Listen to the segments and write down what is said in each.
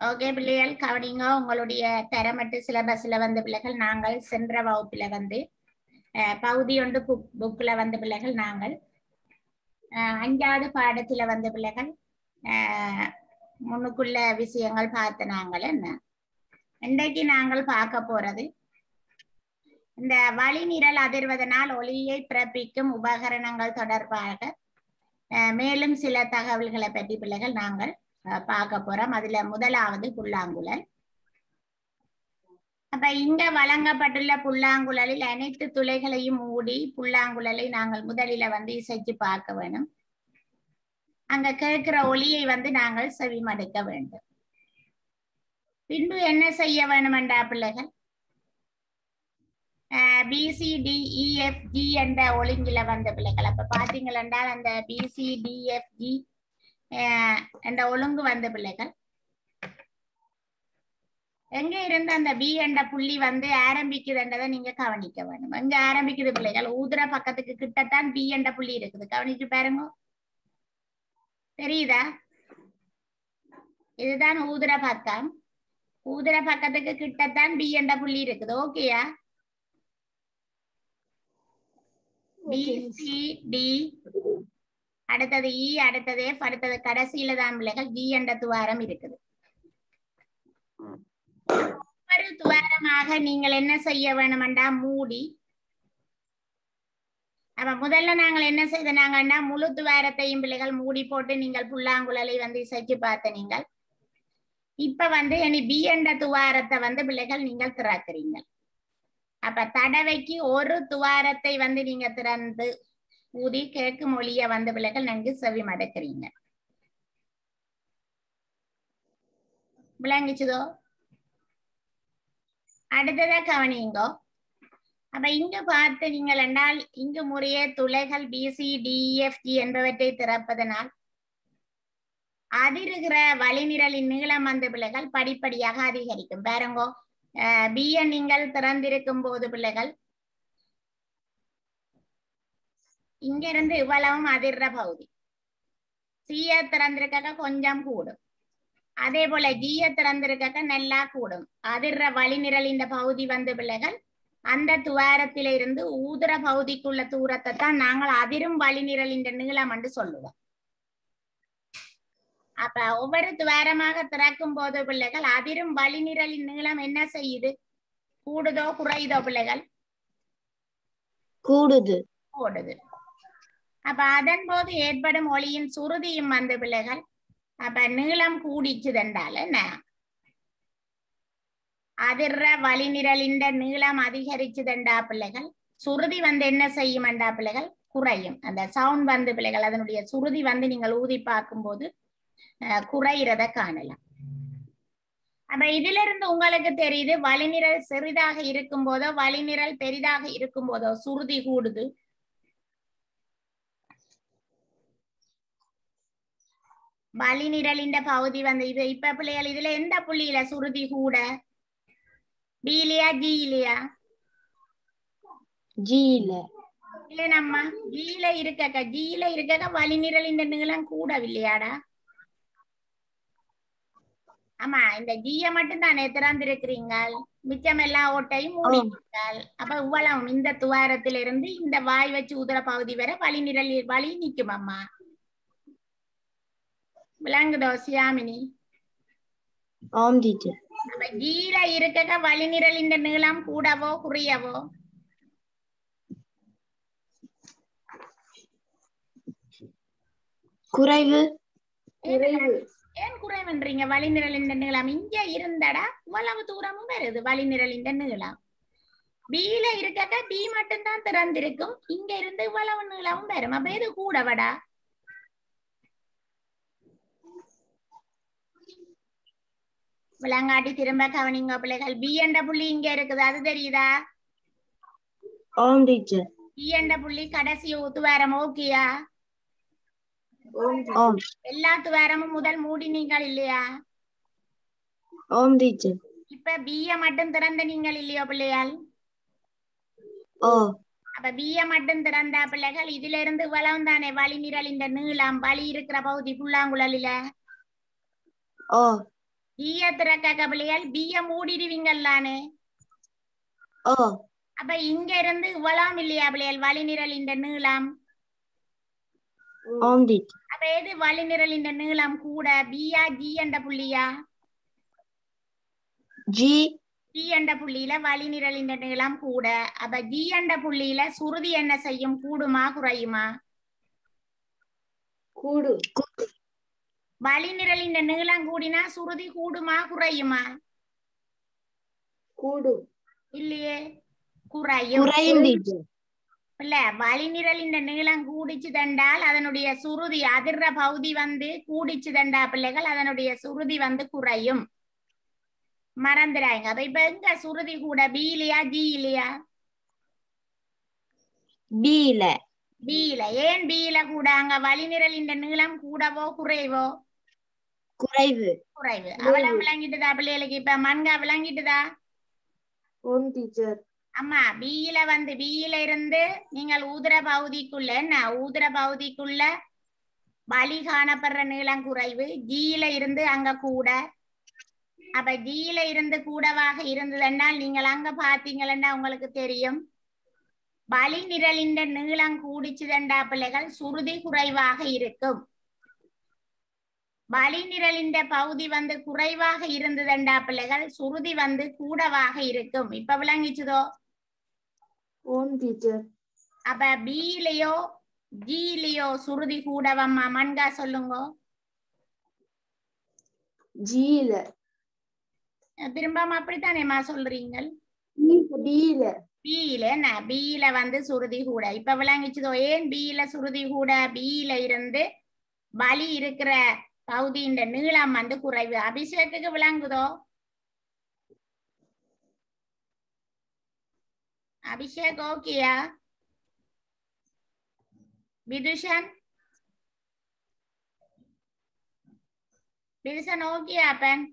Okay பிள்ளைகள் கவனிங்க உங்களுடைய தரமட்டு சிலபஸ்ல வந்த பிள்ளைகள் நாங்கள் சென்ற வகுப்புல வந்து அஹ், பகுதி ஒன்று புக் புக்ல வந்த பிள்ளைகள் நாங்கள் அஹ், அஞ்சாவது பாடத்துல வந்த பிள்ளைகள் அஹ், முன்னுக்குள்ள விஷயங்கள் பார்த்த நாங்கள் என்ன இன்றைக்கு நாங்கள் பார்க்க போறது இந்த வழிநிரல் அதிர்வதனால் ஒளியை பிறப்பிக்கும் உபகரணங்கள் தொடர்பாக அஹ், மேலும் சில தகவல்களை பற்றி பிள்ளைகள் நாங்கள் அஹ், பார்க்க போறோம் அதுல முதலாவது புல்லாங்குழல் அப்ப இங்க வழங்கப்பட்டுள்ள புல்லாங்குழலில் அனைத்து துளைகளையும் மூடி புல்லாங்குழலை நாங்கள் முதலில வந்து இசைச்சு பார்க்க வேணும் அங்க கேட்கிற ஒளியை வந்து நாங்கள் செவிமடுக்க வேண்டும் பின்பு என்ன செய்ய வேணுமெண்டா பிள்ளைகள் பிசிடிஇஎஃப்ஜி என்ற ஒழுங்கில வந்த பிள்ளைகள் அப்ப பாத்தீங்களா அந்த பிசிடிஎஃப்ஜி என்ற ஒழுங்கு வந்த பிள்ளைகள் எங்க இருந்து அந்த பி என்ற புள்ளி வந்து ஆரம்பிக்குதுன்றதை நீங்க கவனிக்க வேணும் எங்க ஆரம்பிக்குது பிள்ளைகள் ஊதுற பக்கத்துக்கு கிட்டத்தான் பி என்ற புள்ளி இருக்குது கவனிச்சு பாருங்க தெரியுதா இதுதான் ஊதுற பக்கம் ஊதுற பக்கத்துக்கு கிட்டத்தான் பி என்ற புள்ளி இருக்குது ஓகேயா பி சி டி அடுத்தது இ அடுத்தது எஃப் அடுத்தது கடைசியில தான் பிள்ளைகள் ஜி என்ற துவாரம் இருக்குது ஒவ்வொரு துவாரமாக நீங்கள் என்ன செய்ய வேணுமெண்டா மூடி அப்ப முதல்ல நாங்கள் என்ன செய்தனாங்கன்னா முழு துவாரத்தையும் பிள்ளைகள் மூடி போட்டு நீங்கள் புல்லாங்குழலை வந்து இசைச்சு பார்த்த நீங்கள் இப்ப வந்து இனி பி என்ற துவாரத்தை வந்து பிள்ளைகள் நீங்கள் திறக்கிறீங்க அப்ப தடவைக்கு ஒரு துவாரத்தை வந்து நீங்க திறந்து ஊதி கேக்கு மொழிய வந்து பிள்ளைகள் நன்கு செவி மடக்கிறீங்க விளங்கிச்சுதோ அடுத்ததா கவனிங்கோ அப்ப இங்க பார்த்து நீங்கள் என்றால் இங்கு முறையே துளைகள் பிசி டிஎஃப்ஜி என்பவற்றை திறப்பதனால் அதிருகிற வழிநிரலின் நீளம் வந்த பிள்ளைகள் படிப்படியாக அதிகரிக்கும் பாருங்கோ பிய நீங்கள் திறந்திருக்கும் போது பிள்ளைகள் இங்க இருந்து இவ்வளவும் அதிர்ற பகுதி சிய திறந்திருக்க கொஞ்சம் கூடும் அதே போல ஜிய திறந்திருக்க நல்லா கூடும் அதிர்ற வழிநிரல் இந்த பகுதி வந்து பிள்ளைகள் அந்த துவாரத்தில இருந்து ஊதுற பகுதிக்குள்ள தூரத்தை தான் நாங்கள் அதிரும் வழிநிரல் இந்த நீளம் என்று சொல்லுவோம் அப்ப ஒவ்வொரு துவாரமாக திறக்கும் போது பிள்ளைகள் அதிரும் வழிநிரலின் நீளம் என்ன செய்யுது கூடுதோ குறையுதோ பிள்ளைகள் கூடுது ஓடுது அப்ப அதன் போது ஏற்படும் ஒளியின் சுருதியும் வந்து பிள்ளைகள் அப்ப நீளம் கூடிச்சுதென்றால் என்ன அதிர்ற வழிநிரலின் நீளம் அதிகரிச்சுதெண்டா பிள்ளைகள் சுருதி வந்து என்ன செய்யுமெண்டா பிள்ளைகள் குறையும் அந்த சவுண்ட் வந்து பிள்ளைகள் அதனுடைய சுருதி வந்து நீங்கள் ஊதி பார்க்கும்போது அஹ், குறையிறத காணலாம் அப்ப இதுல இருந்து உங்களுக்கு தெரியுது வழிநிரல் சிறிதாக இருக்கும் போதோ வழிநிரல் பெரிதாக இருக்கும் போதோ சுருதி கூடுது வழிநிரலின் பகுதி வந்து இது இப்ப பிள்ளைகள் இதுல எந்த புள்ளியில சுருதி கூட பிலையா ஜி இல்லையா ஜீல இல்ல நம்ம ஜீல இருக்கக்க ஜீல இருக்கக்க வழிநிரலின் நீளம் கூடவில்லையாடா ஆமா இந்த ஜிய மட்டும் தானே திறந்திருக்கிறீங்க மிச்சம் எல்லா ஓட்டையும் மூடிட்டீங்கள் அப்ப இவ்வளவும் இந்த துவாரத்திலிருந்து இந்த வாய் வச்சு உதர பகுதி வரை வழிநிரல் வழி நிக்கும் அம்மா விளங்குதோ சியாமினி ஆம் டீச்சர் அப்ப ஜீல இருக்கக்க வழிநிரலின் நீளம் கூடவோ குறையவோ குறைவு ஏன் குறைவன்றீங்க வழிநிரலின் நீளம் இங்க இருந்தடா இவ்வளவு தூரமும் வருது வழிநிரலின் நீளம் பில இருக்கக்க பி மட்டும் தான் திறந்திருக்கும் இங்க இருந்து இவ்வளவு நீளமும் வரும் அப்ப எது கூடவடா விளங்காட்டி திரும்ப கவனிங்க பிள்ளைகள் பி என்ற புள்ளி இங்க இருக்குது அது தெரியுதா ஆம் டீச்சர் பி என்ற புள்ளி கடைசி துவாரம் ஓகேயா ஆம் எல்லா துவாரமும் முதல் மூடினீங்கள் இல்லையா ஆம் டீச்சர் இப்ப பிய மட்டும் திறந்த நீங்கள் இல்லையோ பிள்ளையால் ஓ அப்ப பிய மட்டும் திறந்தா பிள்ளைகள் இதுல இருந்து வளம் தானே வழி நிரல் இந்த நீளம் வழி இருக்கிற பகுதி புல்லாங்குழலில ஓ ஈய திறக்க கபலியால் பிய மூடிடுவீங்கல்லானே ஓ அப்ப இங்க இருந்து இவ்வளவு இல்லையா பிள்ளைகள் வழிநிரல் இந்த நீளம் ஓம் டீச்சர் அப்ப எது வழிநிரல் இந்த நீளம் கூட பியா ஜி என்ற புள்ளியா ஜி ஜி என்ற புள்ளியில வழிநிரல் இந்த நீளம் கூட அப்ப ஜி என்ற புள்ளியில சுருதி என்ன செய்யும் கூடுமா குறையுமா கூடு வழிநிரல் இந்த நீளம் கூடினா சுருதி கூடுமா குறையுமா கூடு இல்லையே குறையும் குறையும் டீச்சர் இல்ல வழிநிரல் இந்த நீளம் கூடிச்சு தண்டால் அதனுடைய சுருதி அதிர்ற பகுதி வந்து கூடிச்சு தண்டா பிள்ளைகள் அதனுடைய சுருதி வந்து குறையும் மறந்துடாங்க அப்ப இப்ப எங்க சுருதி கூட பி இல்லையா ஜி இல்லையா பில பில ஏன் பில கூட அங்க வழிநிரல் இந்த நீளம் கூடவோ குறைவோ குறைவு குறைவு அவளை விளங்கிட்டுதா பிள்ளைகளுக்கு இப்ப மண்கா விளங்கிட்டுதா ஓம் டீச்சர் அம்மா பியில வந்து பியில இருந்து நீங்கள் ஊதுற பகுதிக்குள்ள என்ன ஊதுற பகுதிக்குள்ள வழி காணப்படுற நீளம் குறைவு ஜியில இருந்து அங்க கூட அப்ப ஜியில இருந்து கூடவாக இருந்ததென்றால் நீங்கள் அங்க பாத்தீங்கன்னா உங்களுக்கு தெரியும் வழி நிரலின் நீளம் கூடிச்சுதண்டா பிள்ளைகள் சுருதி குறைவாக இருக்கும் வழி நிரலின் பகுதி வந்து குறைவாக இருந்ததண்டா பிள்ளைகள் சுருதி வந்து கூடவாக இருக்கும் இப்ப விளங்கிச்சுதோ ஓம் டீச்சர் அப்ப பிலயோ ஜிலயோ சுருதி கூடவம்மா மன்கா சொல்லுங்க ஜில திரும்பவும் அப்படித்தானேம்மா சொல்றீங்க பில பியில என்ன பியில வந்து சுருதி கூட இப்ப விளங்கிச்சுதோ ஏன் பியில சுருதி கூட பியில இருந்து வலி இருக்கிற பகுதியின் நீளம் வந்து குறைவு அபிஷேக்குக்கு விளங்குதோ அபிஷேக் ஓகேயா விதுஷன் விதுஷன் ஓகேயா அப்பன்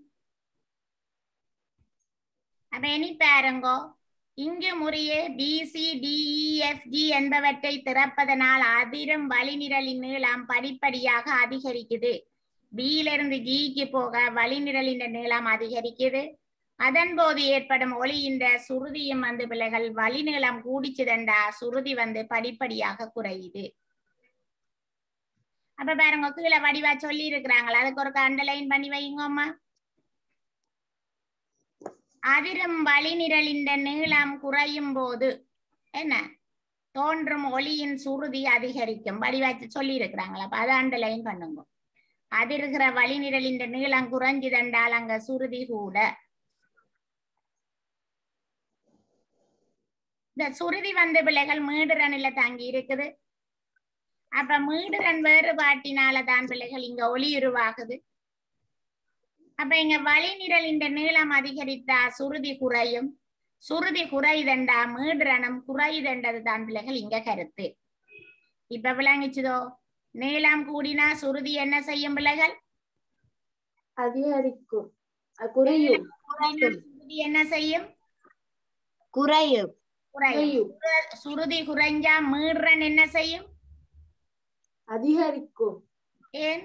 அப்ப இனி பாருங்கோ இங்கு முறையே பிசி டிஇஎஃப்ஜி என்பவற்றை திறப்பதனால் அதிரும் வழிநிரலின் நீளம் படிப்படியாக அதிகரிக்குது பியில இருந்து ஜிக்கு போக வழிநிரலின் நீளம் அதிகரிக்குது அதன் போது ஏற்படும் ஒளியின் சுருதியும் வந்து பிள்ளைகள் வழிநீளம் கூடிச்சுதண்டா சுருதி வந்து படிப்படியாக குறையுது அப்ப பாருங்க கீழே வடிவா சொல்லி இருக்கிறாங்களா அதுக்கு ஒரு அண்டர்லைன் பண்ணி வைங்க அம்மா அதிரும் வழிநிரலின் நீளம் குறையும் போது என்ன தோன்றும் ஒளியின் சுருதி அதிகரிக்கும் வடிவாச்சு சொல்லி இருக்கிறாங்களா அப்ப அதை அண்டர்லைன் பண்ணுங்க அதிர்கிற வழிநிரலின் நீளம் குறைஞ்சுதண்டால் அங்க சுருதி கூட இந்த சுருதி வந்த பிள்ளைகள் மீடுரனில தங்கி இருக்குது அப்ப மீடுரன் வேறுபாட்டினால தான் பிள்ளைகள் இங்க ஒளி உருவாகுது அப்ப இங்க வழிநிரலின் நீளம் அதிகரித்தா சுருதி குறையும் சுருதி குறைதண்டா மீடுரனம் குறைதண்டது தான் பிள்ளைகள் இங்க கருத்து இப்ப விளங்கிச்சுதோ நீளம் கூடினா சுருதி என்ன செய்யும் பிள்ளைகள் அதிகரிக்கும் குறையும் குறைனா சுருதி என்ன செய்யும் குறையும் குறையும் சுரு- சுருதி குறைஞ்சா மீடுறன் என்ன செய்யும் அதிகரிக்கும் ஏன்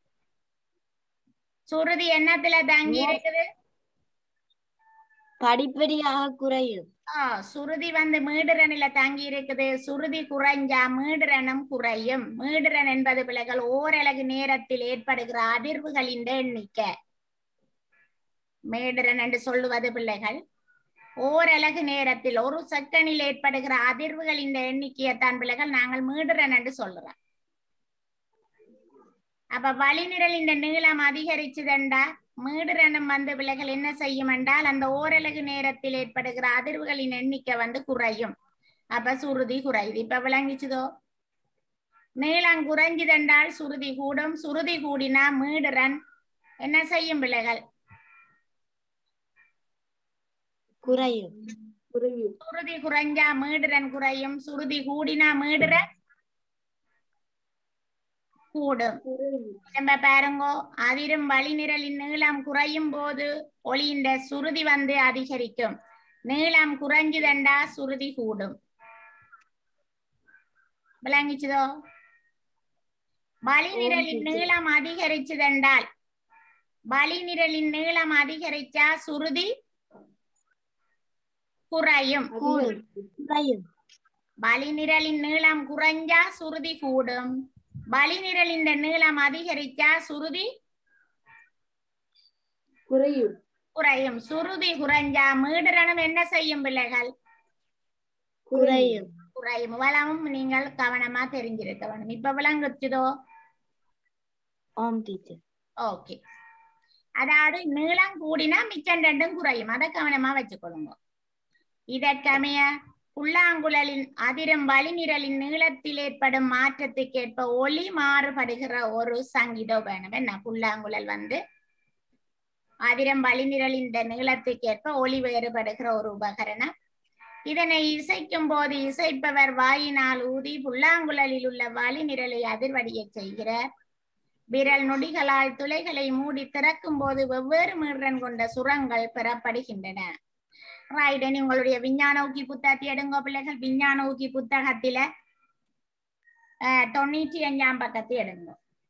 சுருதி என்னத்துல தங்கி இருக்குது படிப்படியாக குறையும் ஆ, சுருதி வந்து மீடுரனில தங்கி இருக்குது சுருதி குறைஞ்சா மீடுரனும் குறையும் மீடுரன் என்பது பிள்ளைகள் ஓரலகு நேரத்தில் ஏற்படுகிற அதிர்வுகளின் எண்ணிக்கை மீடுரன் என்று சொல்லுவது பிள்ளைகள் ஓரலகு நேரத்தில் ஒரு செகண்டில் ஏற்படுகிற அதிர்வுகளின் எண்ணிக்கையை தான் பிள்ளைகள் நாங்கள் மீடுரன் என்று சொல்றோம் அப்ப வழிநிரலின் நீளம் அதிகரிச்சுதண்டா மீடுரனம் வந்து பிள்ளைகள் என்ன செய்யும் என்றால் அந்த ஓரலகு நேரத்தில் ஏற்படுகிற அதிர்வுகளின் எண்ணிக்கை வந்து குறையும் அப்ப சுருதி குறையுது இப்ப விளங்கிச்சுதோ நீளம் குறைஞ்சுதென்றால் சுருதி கூடும் சுருதி கூடினா மீடுரன் என்ன செய்யும் பிள்ளைகள் குறையும் குறையும் சுருதி குறைஞ்சா மீடுரன் குறையும் சுருதி கூடினா மீடுரன் கூடும் நம்ம பாருங்கோ அதிரும் வழிநிரலின் நீளம் குறையும் போது ஒளியின் சுருதி வந்து அதிகரிக்கும் நீளம் குறைஞ்சுதண்டா சுருதி கூடும் விளங்கிச்சுதோ வழிநிரலின் நீளம் அதிகரிச்சுதென்றால் வழிநிரலின் நீளம் அதிகரிச்சா சுருதி குறையும் குறையும் வழிநிரலின் நீளம் குறைஞ்சா சுருதி கூடும் வழிநிரலின் நீளம் அதிகரிச்சா சுருதி குறையும் குறையும் சுருதி குறைஞ்சா மீடுரனும் என்ன செய்யும் பிள்ளைகள் குறையும் குறையும் வளமும் நீங்கள் கவனமா தெரிஞ்சிருக்க வேணும் இப்ப விளங்குச்சுதோ ஆம் டீச்சர் ஓகே அதாவது நீளம் கூடினா மிச்சம் ரெண்டும் குறையும் அதை கவனமா வச்சுக்கொள்ளுங்க இதற்கமைய புல்லாங்குழலின் அதிரும் வழிநிரலின் நீளத்தில் ஏற்படும் மாற்றத்துக்கேற்ப ஒளி மாறுபடுகிற ஒரு சங்கீதம் வேணும் என்ன புல்லாங்குழல் வந்து அதிரம் வழிநிரலின் நீளத்துக்கேற்ப ஒளி வேறுபடுகிற ஒரு உபகரணம் இதனை இசைக்கும் போது இசைப்பவர் வாயினால் ஊதி புல்லாங்குழலில் உள்ள வழிநிரலை அதிர்வடியச் செய்கிறார் விரல் நொடிகளால் துளைகளை மூடி திறக்கும் போது வெவ்வேறு மீறன் கொண்ட சுரங்கள் பெறப்படுகின்றன ரைட் இனி உங்களுடைய விஞ்ஞான ஊக்கி புத்தகத்தை எடுங்க பிள்ளைகள் விஞ்ஞான ஊக்கி புத்தகத்தில அஹ், தொண்ணூற்றி அஞ்சாம் பக்கத்தை எடுங்க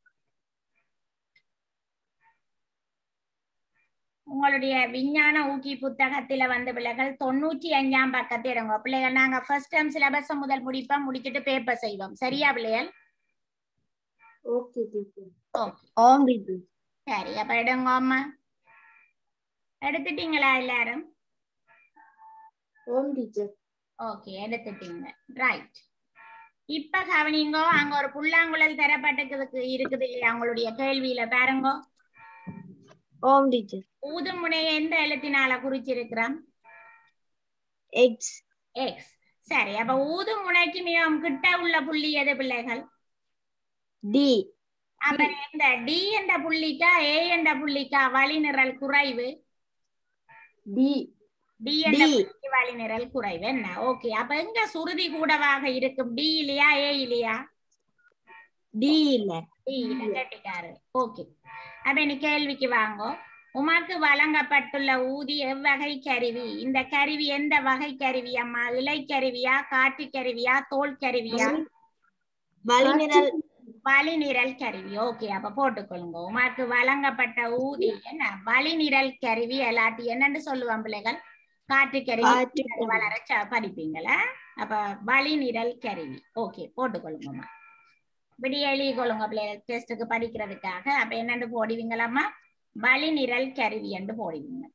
உங்களுடைய விஞ்ஞான ஊக்கி புத்தகத்தில வந்து பிள்ளைகள் தொண்ணூற்றி அஞ்சாம் பக்கத்தை எடுங்க பிள்ளைகள் நாங்க ஃபர்ஸ்ட் டைம் சிலபஸ் முதல் முடிப்போம் முடிச்சிட்டு பேப்பர் செய்வோம் சரியா பிள்ளைகள் ஓகே டீச்சர் ஓகே ஆம் டீச்சர் சரி அப்ப எடுங்க அம்மா எடுத்துட்டீங்களா எல்லாரும் ஆம் டீச்சர் ஓகே எடுத்துட்டீங்க ரைட் இப்ப கவனிங்கோ அங்க ஒரு புல்லாங்குழல் தரப்பட்டதுக்கு இருக்குது இல்லையா உங்களுடைய கேள்வியில பாருங்க ஆம் டீச்சர் ஊதும் முனையை எந்த எழுத்தினால குறிச்சிருக்கிறோம் எக்ஸ் எக்ஸ் சரி அப்ப ஊதும் முனைக்கு மிகவும் கிட்ட உள்ள புள்ளி எது பிள்ளைகள் டி அப்ப இந்த டி என்ற புள்ளிக்கா ஏ என்ற புள்ளிக்கா வழிநிரல் குறைவு டி டி என்ற டி புள்ளிக்கு வழிநிரல் குறைவு என்ன ஓகே அப்ப எங்க சுருதி கூடவாக இருக்கும் டி இல்லையா ஏ இல்லையா டி இல்ல டி இல்ல கெட்டிக்காரு ஓகே அப்ப இனி கேள்விக்கு வாங்கோ உமக்கு வழங்கப்பட்டுள்ள ஊதி எவ்வகை கருவி இந்த கருவி எந்த வகை கருவி அம்மா இலை கருவியா காற்று கருவியா தோல் கருவியா வழிநிரல் வழிநிரல் கருவி ஓகே அப்ப போட்டுக்கொள்ளுங்க உமக்கு வழங்கப்பட்ட ஊதி என்ன வழிநிரல் கருவி எல்லாட்டி என்னன்னு சொல்லுவான் பிள்ளைகள் காற்று கருவி காற்று கருவி. வளர ச- படிப்பீங்களா அப்ப வழிநிரல் கருவி ஓகே போட்டுக்கொள்ளுங்கம்மா இப்படி எழுதி கொள்ளுங்க பிள்ளைகள் டெஸ்ட்டுக்கு படிக்கிறதுக்காக அப்ப என்னன்னு போடுவீங்களாம்மா வழிநிரல் கருவி என்று போடுவீங்க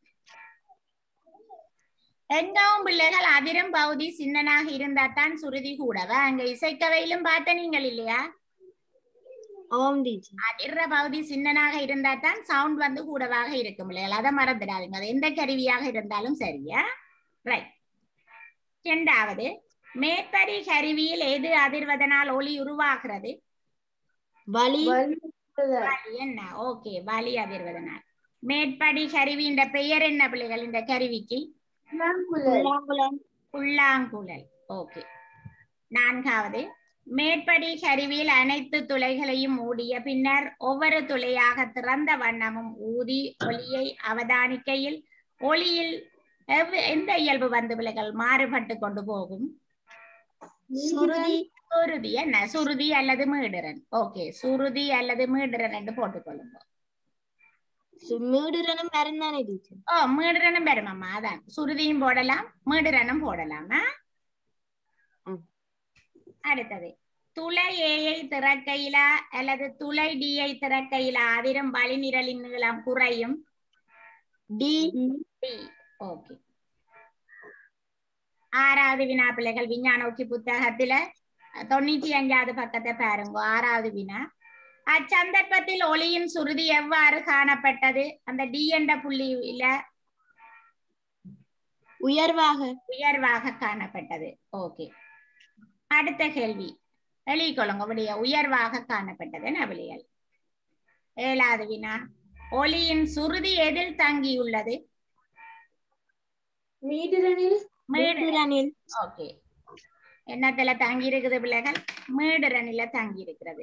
எங்கவும் பிள்ளைகள் அதிரும் பகுதி சின்னனாக இருந்தா தான் சுருதி கூடவா அங்க இசைக்கவையிலும் பார்த்த நீங்கள் இல்லையா ஆம் டீச்சர் அதிர்ற பகுதி சின்னனாக இருந்தா தான் சவுண்ட் வந்து கூடவாக இருக்கும் இல்லையா அதை மறந்துடாதீங்க அது எந்த கருவியாக இருந்தாலும் சரியா ரைட் இரண்டாவது மேற்படி கருவியில் எது அதிர்வதனால் ஒளி உருவாகிறது வழி வலி என்ன ஓகே வலி அதிர்வதனால் மேற்படி கருவியின் பெயர் என்ன பிள்ளைகள் இந்த கருவிக்கு புல்லாங்குழல் புல்லாங்குழல் ஓகே நான்காவது மேற்படி கருவியில் அனைத்து துளைகளையும் மூடிய பின்னர் ஒவ்வொரு துளையாக திறந்த வண்ணமும் ஊதி ஒளியை அவதானிக்கையில் ஒளியில் எவ்- எந்த இயல்பு வந்து விலைகள் மாறுபட்டு கொண்டு போகும் சுருதி சுருதி என்ன சுருதி அல்லது மீடுரன் ஓகே சுருதி அல்லது மீடுரன் என்று போட்டுக்கொள்ளுங்க சு- மீடுரனும் மறந்தானே டீச்சர் ஓ மீடுரனும் பெருமம்மா அதான் சுருதியும் போடலாம் மீடுரனும் போடலாமா ம். அடுத்தது துளை ஏயை திறக்கையிலா அல்லது துளை டியை திறக்கையிலா அதிரும் வழிநிரலின் நீளம் குறையும் டி டி ஓகே ஆறாவது வினா பிள்ளைகள் விஞ்ஞான ஊக்கி புத்தகத்துல தொண்ணூற்றி அஞ்சாவது பக்கத்தை பாருங்க ஆறாவது வினா அச்சந்தர்ப்பத்தில் ஒளியின் சுருதி எவ்வாறு காணப்பட்டது அந்த டி என்ற புள்ளியில உயர்வாக உயர்வாக காணப்பட்டது ஓகே அடுத்த கேள்வி எழுதிக்கொள்ளுங்க விடிய உயர்வாக காணப்பட்டது நவிலியல் ஏழாவது வினா ஒளியின் சுருதி எதில் தங்கியுள்ளது மீடுரனில் மீடு மீடுரனில் ஓகே என்னத்துல தங்கி இருக்குது பிள்ளைகள் மீடுரனில தங்கி இருக்கிறது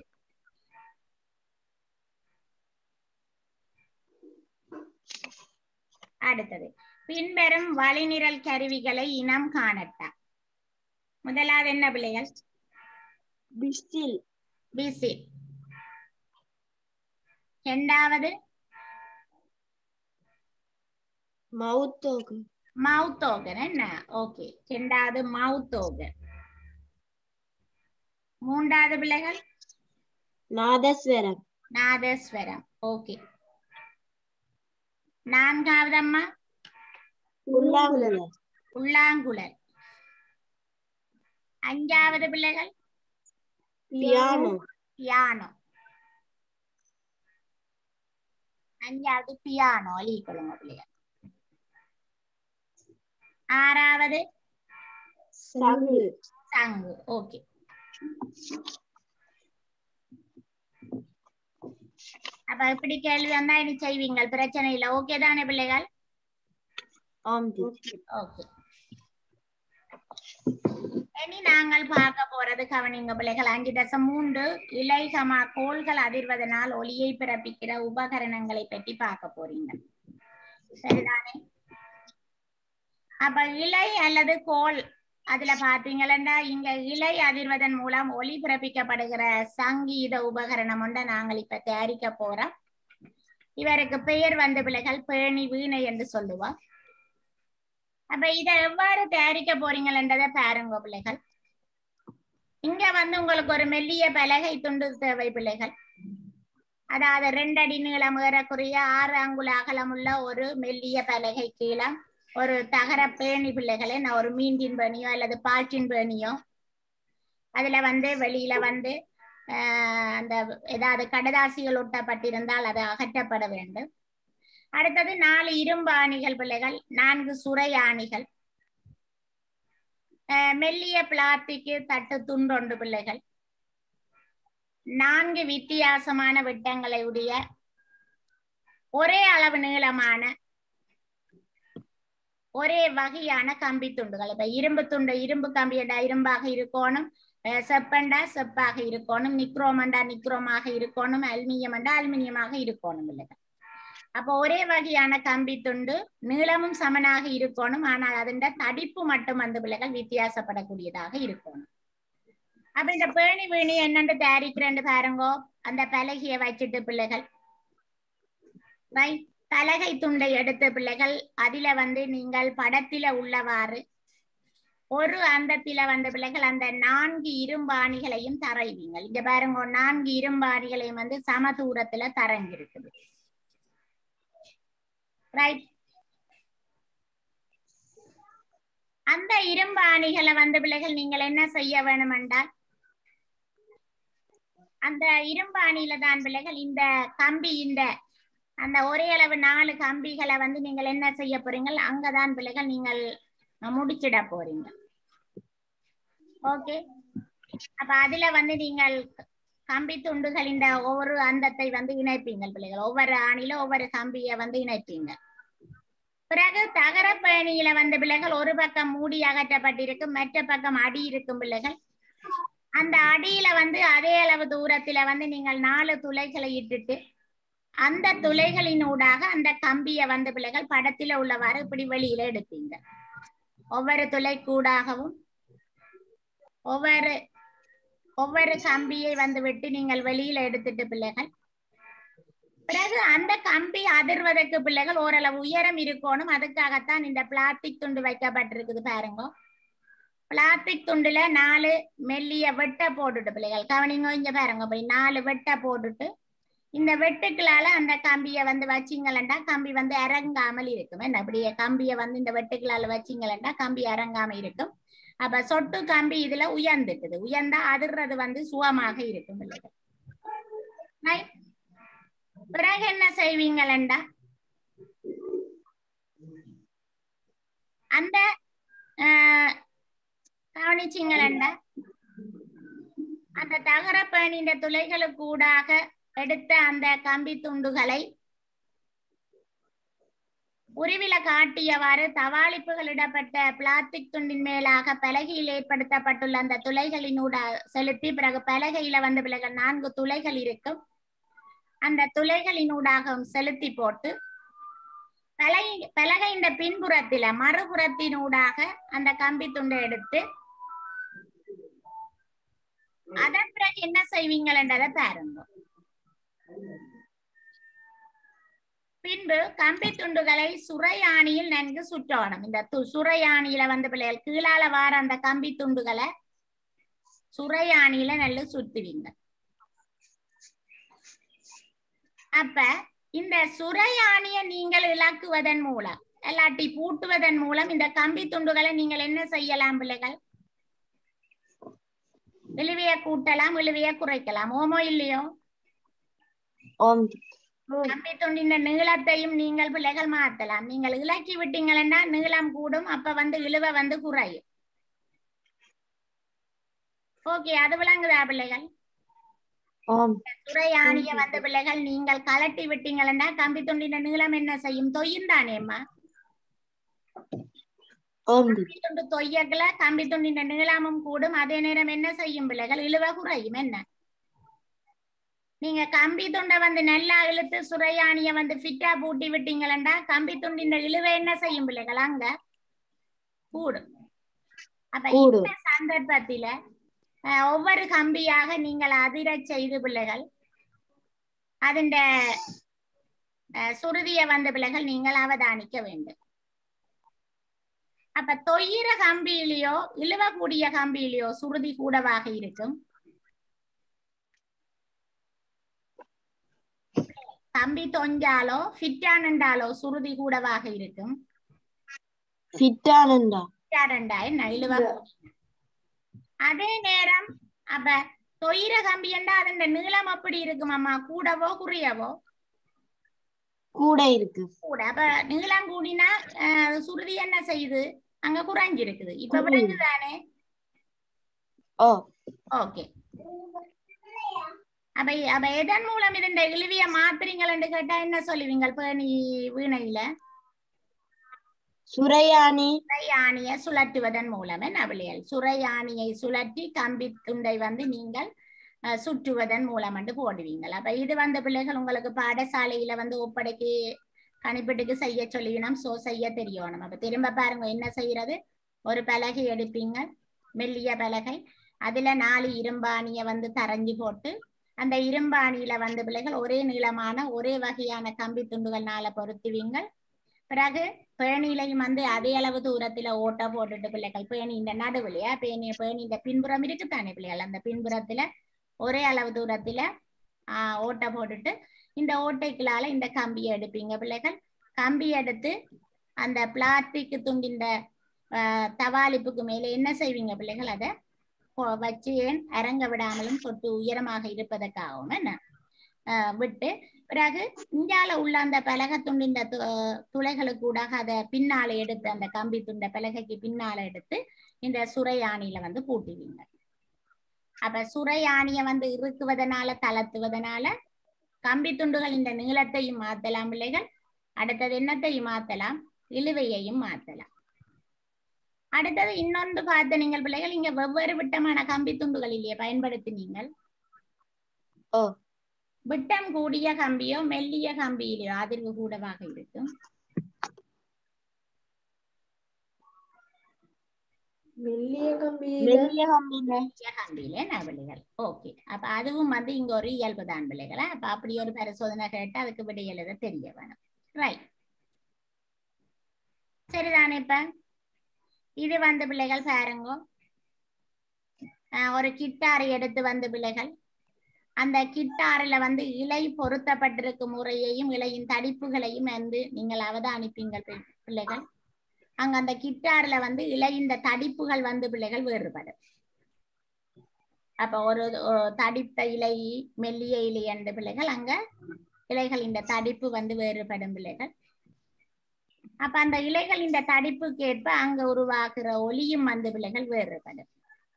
அடுத்தது பின்வரும் வழிநிரல் கருவிகளை இனம் காணட்டா முதலாவது என்ன பிள்ளைகள் பிஸ்டில் விசில் இரண்டாவது மவுத் ஓகன் மவுத் ஓகன் என்ன ஓகே ரெண்டாவது மவுத் ஓகன் மூன்றாவது பிள்ளைகள் நாதஸ்வரம் நாதஸ்வரம் ஓகே நான்காவது அம்மா உள்ளாங்குழல் உள்ளாங்குழல் அஞ்சாவது பிள்ளைகள் பியானோ பியானோ அஞ்சாவது பியானோ அழிக்கொள்ளுங்க பிள்ளைகள் ஆறாவது சங்கு சங்கு ஓகே அப்ப இப்படி கேள்வி வந்தா இனி செய்வீங்க பிரச்சனை இல்லை ஓகே தானே பிள்ளைகள் ஆம் டீச்சர் ஓகே இனி நாங்கள் பார்க்க போறது கவனிங்க பிள்ளைகள் அஞ்சு தசம் மூன்று இலைகமா கோள்கள் அதிர்வதனால் ஒளியை பிறப்பிக்கிற உபகரணங்களை பற்றி பார்க்க போறீங்க சரிதானே அப்ப இலை அல்லது கோல் அதுல பாத்தீங்கன்னா இங்க இலை அதிர்வதன் மூலம் ஒளி பிறப்பிக்கப்படுகிற சங்கீத உபகரணம் ஒன்றை நாங்கள் இப்ப தயாரிக்க போறோம் இவருக்கு பெயர் வந்த பிள்ளைகள் பேணி வீணை என்று சொல்லுவோம் அப்ப இத எவ்வாறு தயாரிக்க போறீங்கன்றத பாருங்க பிள்ளைகள் இங்க வந்து உங்களுக்கு ஒரு மெல்லிய பலகை துண்டு தேவை பிள்ளைகள் அதாவது ரெண்டு அடி நீளம் ஏறக்குறைய ஆறு அங்குல அகலமுள்ள ஒரு மெல்லிய பலகை கீழே ஒரு தகர பேணி பிள்ளைகளை நான் ஒரு மீன்டின் பேணியோ அல்லது பாட்டின் பேணியோ அதுல வந்து வெளியில வந்து ஆஹ் அந்த ஏதாவது கடதாசிகள் ஒட்டப்பட்டிருந்தால் அது அகற்றப்பட வேண்டும் அடுத்தது நாலு இரும்பு ஆணிகள் பிள்ளைகள் நான்கு சுரை ஆணிகள் ஆஹ் மெல்லிய பிளாஸ்டிக் தட்டு துண்டொண்டு பிள்ளைகள் நான்கு வித்தியாசமான விட்டங்களை உடைய ஒரே அளவு நீளமான ஒரே வகையான கம்பி துண்டுகள் இப்ப இரும்பு துண்டு இரும்பு கம்பியண்டா இரும்பாக இருக்கணும் அஹ் செப்பண்டா செப்பாக இருக்கணும் நிக்ரோமண்டா நிக்ரோமாக இருக்கணும் அலுமினியம்டா அலுமினியமாக இருக்கணும் இல்லையா அப்போ ஒரே வகையான கம்பி துண்டு நீளமும் சமனாக இருக்கணும் ஆனால் அதன் தடிப்பு மட்டும் அந்த பிள்ளைகள் வித்தியாசப்படக்கூடியதாக இருக்கணும் அப்ப இந்த பேணி வீணி என்னன்னு தயாரிக்கிறேன்னு பாருங்கோ அந்த பலகையை வச்சுட்டு பிள்ளைகள் ரைட் பலகை துண்டை எடுத்து பிள்ளைகள் அதுல வந்து நீங்கள் படத்தில உள்ளவாறு ஒரு அந்தத்தில வந்த பிள்ளைகள் அந்த நான்கு இரும்பாணிகளையும் தரைவீங்க இங்க பாருங்க நான்கு இரும்பாணிகளையும் வந்து சம தூரத்துல தரங்கி இருக்குது ரைட் அந்த இரும்பு ஆணிகளை வந்த பிள்ளைகள் நீங்கள் என்ன செய்ய வேணும் என்றால் அந்த இரும்பு ஆணியில தான் பிள்ளைகள் இந்த கம்பி இந்த அந்த ஒரே அளவு நாலு கம்பிகளை வந்து நீங்கள் என்ன செய்ய போறீங்க அங்கதான் பிள்ளைகள் நீங்கள் முடிச்சிட போறீங்க ஓகே அப்ப அதுல வந்து நீங்கள் கம்பி துண்டுகள் இந்த ஒவ்வொரு அந்தத்தை வந்து இணைப்பீங்க பிள்ளைகள் ஒவ்வொரு ஆணில ஒவ்வொரு கம்பியை வந்து இணைப்பீங்க பிறகு தகர பயணியில வந்த பிள்ளைகள் ஒரு பக்கம் மூடி அகற்றப்பட்டிருக்கும் மற்ற பக்கம் அடி இருக்கும் பிள்ளைகள் அந்த அடியில வந்து அதே அளவு தூரத்துல வந்து நீங்கள் நாலு துளைகளை இட்டுட்டு அந்த துளைகளின் ஊடாக அந்த கம்பிய வந்து பிள்ளைகள் படத்துல உள்ளவாறு இப்படி வெளியில எடுப்பீங்க ஒவ்வொரு துளை கூடாகவும் ஒவ்வொரு ஒவ்வொரு கம்பியை வந்து விட்டு நீங்கள் வெளியில எடுத்துட்டு பிள்ளைகள் பிறகு அந்த கம்பி அதிர்வதற்கு பிள்ளைகள் ஓரளவு உயரம் இருக்கணும் அதுக்காகத்தான் இந்த பிளாஸ்டிக் துண்டு வைக்கப்பட்டிருக்குது பாருங்க பிளாஸ்டிக் துண்டுல நாலு மெல்லிய வெட்ட போட்டுட்டு பிள்ளைகள் கவனிங்க இங்க பாருங்க அப்படி நாலு வெட்ட போட்டுட்டு இந்த வெட்டுக்களால அந்த கம்பிய வந்து வச்சிங்களா கம்பி வந்து இறங்காமல் இருக்கும் என்ன அப்படியே கம்பிய வந்து இந்த வெட்டுக்களால வச்சிங்களா கம்பி இறங்காம இருக்கும் அப்ப சொட்டு கம்பி இதுல உயர்ந்துட்டுது உயர்ந்தா அதிர்றது வந்து சுகமாக இருக்கும் பிள்ளைகள் Right? பிறகு என்ன செய்வீங்களா அந்த கவனிச்சிங்களா அந்த தகர பயணிந்த துளைகளுக்கு ஊடாக எடுத்த அந்த கம்பி துண்டுகளை உருவில காட்டியவாறு தவாளிப்புகள் இடப்பட்ட பிளாஸ்டிக் துண்டின் மேலாக பலகையில் ஏற்படுத்தப்பட்டுள்ள அந்த துளைகளினூட செலுத்தி பிறகு பலகையில வந்து பிறகு நான்கு துளைகள் இருக்கும் அந்த துளைகளினூடாக செலுத்தி போட்டு பலகை பலகையின் பின்புறத்தில மறுபுறத்தினூடாக அந்த கம்பி துண்டை எடுத்து அதன் பிறகு என்ன செய்வீங்கன்றதை பாருங்க பின்பு கம்பி துண்டுகளை சுரையாணியில் நன்கு சுற்றணும் இந்த து- சுரையாணியில வந்து பிள்ளைகள் கீழால வார அந்த கம்பி துண்டுகளை சுரையாணியில நல்ல சுத்துவீங்க அப்ப இந்த சுரையாணிய நீங்கள் இலக்குவதன் மூலம் இல்லாட்டி பூட்டுவதன் மூலம் இந்த கம்பி துண்டுகளை நீங்கள் என்ன செய்யலாம் பிள்ளைகள் இழுவைய கூட்டலாம் இழுவைய குறைக்கலாம் ஓமோ இல்லையோ ஆம் கம்பி துண்டின் நீளத்தையும் நீங்கள் பிள்ளைகள் மாத்தலாம் நீங்கள் இலக்கி விட்டீங்கன்னா நீளம் கூடும் அப்ப வந்து இழுவ வந்து குறையும் ஓகே அது விளங்குதா பிள்ளைகள் ஆம் துறையாணிய வந்த பிள்ளைகள் நீங்கள் கலட்டி விட்டீங்கன்னா கம்பி துண்டின் நீளம் என்ன செய்யும் தொய்யும் தானேம்மா ஆம் கம்பி துண்டு தொய்யக்கல கம்பி துண்டின் நீளமும் கூடும் அதே நேரம் என்ன செய்யும் பிள்ளைகள் இழுவ குறையும் என்ன நீங்க கம்பி துண்டை வந்து நல்லா இழுத்து சுரையாணிய வந்து ஃபிட்டா பூட்டி விட்டீங்களா கம்பி துண்டின் இழுவை என்ன செய்யும் பிள்ளைகள் அங்க கூடும் அப்ப கூடும். இந்த சந்தர்ப்பத்தில அஹ், ஒவ்வொரு கம்பியாக நீங்கள் அதிரச் செய்து பிள்ளைகள் அதிண்ட அஹ், சுருதிய வந்த பிள்ளைகள் நீங்கள் அவதானிக்க வேண்டும் அப்ப தொய்யிற கம்பியிலேயோ இழுவக்கூடிய கம்பியிலேயோ சுருதி கூடவாக இருக்கும் கம்பி தொஞ்சாலோ ஃபிட்டானண்டாலோ சுருதி கூடவாக இருக்கும் ஃபிட்டானண்டா ஃபிட்டானண்டா என்ன இழுவ அதே நேரம் அப்ப தொய்யிற கம்பி என்றா அதன் நீளம் அப்படி இருக்கும் அம்மா கூடவோ குறையவோ கூட இருக்கு கூட அப்ப நீளம் கூடினா அஹ், சுருதி என்ன செய்யுது அங்க குறைஞ்சிருக்குது இப்ப குறையுது. விளங்குதானே ஓ ஓகே அப்ப அப்ப எதன் மூலம் இதன் இழுவிய மாத்துறீங்கன்னு கேட்டா என்ன சொல்லுவீங்க பேணி வீணையில சுரையாணி சுரையாணியை சுழற்றுவதன் மூலம் என்ன விளையல் சுரையாணியை சுழற்றி கம்பி துண்டை வந்து நீங்கள் அஹ், சுற்றுவதன் மூலம் வந்து போடுவீங்க அப்ப இது வந்து பிள்ளைகள் உங்களுக்கு பாடசாலையில வந்து ஒப்படைக்கு கணிப்பீட்டுக்கு செய்ய சொல்லிவினோம் சோ செய்ய தெரியணும் அப்ப திரும்ப பாருங்க என்ன செய்யறது ஒரு பலகை எடுப்பீங்க மெல்லிய பலகை அதுல நாலு இரும்பாணிய வந்து தரைஞ்சு போட்டு அந்த இரும்பாணியில வந்து பிள்ளைகள் ஒரே நீளமான ஒரே வகையான கம்பி துண்டுகள் நாள பொருத்துவீங்க பிறகு பேணிலையும் வந்து அதே அளவு தூரத்துல ஓட்ட போட்டுட்டு பிள்ளைகள் பேணி இந்த நடுவுலையா பேணி பேணி இந்த பின்புறம் இருக்குத்தானே பிள்ளைகள் அந்த பின்புறத்துல ஒரே அளவு தூரத்துல ஆஹ் ஓட்டை போட்டுட்டு இந்த ஓட்டைக்குள்ளால இந்த கம்பியை எடுப்பீங்க பிள்ளைகள் கம்பி எடுத்து அந்த பிளாஸ்டிக் துண்டின் ஆஹ் தவாலிப்புக்கு மேல என்ன செய்வீங்க பிள்ளைகள் அதை கொ- வச்சு ஏன் அரங்க விடாமலும் சொட்டு உயரமாக இருப்பதற்காகவும் என்ன ஆஹ் விட்டு பிறகு இந்தியால உள்ள அந்த பலகை துண்டின் து- துளைகளுக்கூடாக அதை பின்னால எடுத்து அந்த கம்பி துண்டை பலகைக்கு பின்னால எடுத்து இந்த சுரையாணியில வந்து பூட்டுவீங்க அப்ப சுரையாணிய வந்து இறுக்குவதனால தளர்த்துவதனால கம்பி துண்டுகள் இந்த நீளத்தையும் மாத்தலாம் பிள்ளைகள் அடுத்தது என்னத்தையும் மாத்தலாம் இழுவையையும் மாத்தலாம் அடுத்தது இன்னொன்று பார்த்த நீங்கள் பிள்ளைகள் இங்க வெவ்வேறு விட்டமான கம்பி துண்டுகள் இல்லையே பயன்படுத்தினீங்கள் ஓ. விட்டம் கூடிய கம்பியோ மெல்லிய கம்பியிலையோ அதிர்வு கூடவாக இருக்கும் மெல்லிய கம்பியில மெல்லிய கம்பியில மெல்லிய கம்பியிலே நவலிகள் ஓகே அப்ப அதுவும் வந்து இங்க ஒரு இயல்பு தான் பிள்ளைகளா அப்ப அப்படி ஒரு பரிசோதனை கேட்டு அதுக்கு விடை எழுத தெரிய வேணும் ரைட் சரிதானே இப்ப இது வந்து பிள்ளைகள் பாருங்க ஆஹ் ஒரு கிட்டாரை எடுத்து வந்து பிள்ளைகள் அந்த கிட்டாரில வந்து இலை பொருத்தப்பட்டிருக்கும் முறையையும் இலையின் தடிப்புகளையும் வந்து நீங்கள் அவதானிப்பீங்கள் பி- பிள்ளைகள் அங்க அந்த கிட்டார்ல வந்து இலையின் தடிப்புகள் வந்து பிள்ளைகள் வேறுபடும் அப்ப ஒரு ஒரு தடித்த இலை மெல்லிய இலை என்ற பிள்ளைகள் அங்க இலைகள் இந்த தடிப்பு வந்து வேறுபடும் பிள்ளைகள் அப்ப அந்த இலைகள் இந்த தடிப்புக்கு ஏற்ப அங்க உருவாக்குற ஒலியும் வந்து பிள்ளைகள் வேறுபடும்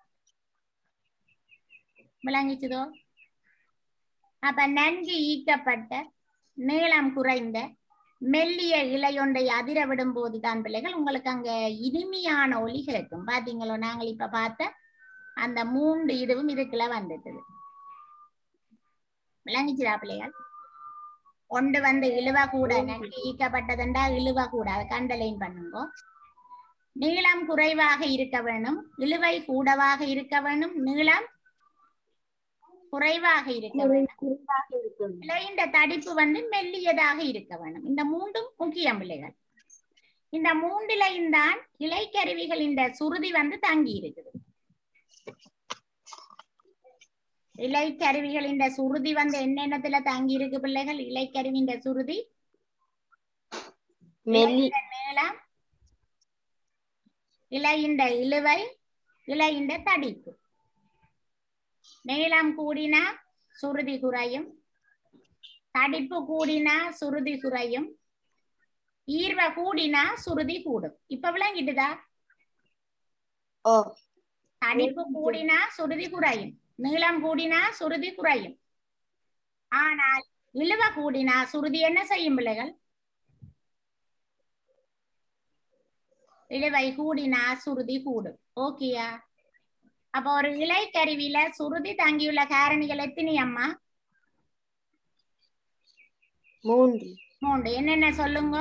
விளங்கிச்சுதோ அப்ப நன்கு ஈக்கப்பட்ட நீளம் குறைந்த மெல்லிய இலையொன்றை அதிர விடும் போதுதான் பிள்ளைகள் உங்களுக்கு அங்க இனிமையான ஒலி கிடைக்கும் பாத்தீங்களோ நாங்கள் இப்ப பார்த்த அந்த மூன்று இதுவும் இதுக்குள்ள வந்துட்டது விளங்கிச்சுதா பிள்ளைகள் ஒன்று வந்து இழுவ கூட நன்கு ஈக்கப்பட்டதுண்டா இழுவ கூட அதை கண்டலைன் பண்ணுங்க நீளம் குறைவாக இருக்க வேணும் இழுவை கூடவாக இருக்க வேணும் நீளம் குறைவாக இருக்க வேணும் குறைவாக இருக்கும் இலையின் தடிப்பு வந்து மெல்லியதாக இருக்க வேணும் இந்த மூன்றும் முக்கியம் பிள்ளைகள் இந்த மூன்றிலையும் தான் இலைக்கருவிகளின் சுருதி வந்து தங்கி இருக்குது இலைக்கருவிகளின் சுருதி வந்து என்னென்னத்துல தங்கி இருக்கு பிள்ளைகள் இலைக்கருவியின் சுருதி மெல்லி இலையின் நீளம் இலையின் இழுவை இலையின் தடிப்பு நீளம் கூடினா சுருதி குறையும் தடிப்பு கூடினா சுருதி குறையும் ஈர்வ கூடினா சுருதி கூடும் இப்ப விளங்கிட்டுதா ஓ தடிப்பு கூடினா சுருதி குறையும் நீளம் கூடினா சுருதி குறையும் ஆனால் இழுவ கூடினா சுருதி என்ன செய்யும் பிள்ளைகள் இழுவை கூடினா சுருதி கூடும் ஓகேயா அப்ப ஒரு இலை கருவியில சுருதி தங்கியுள்ள காரணிகள் எத்தனை அம்மா மூன்று மூன்று என்னென்ன சொல்லுங்க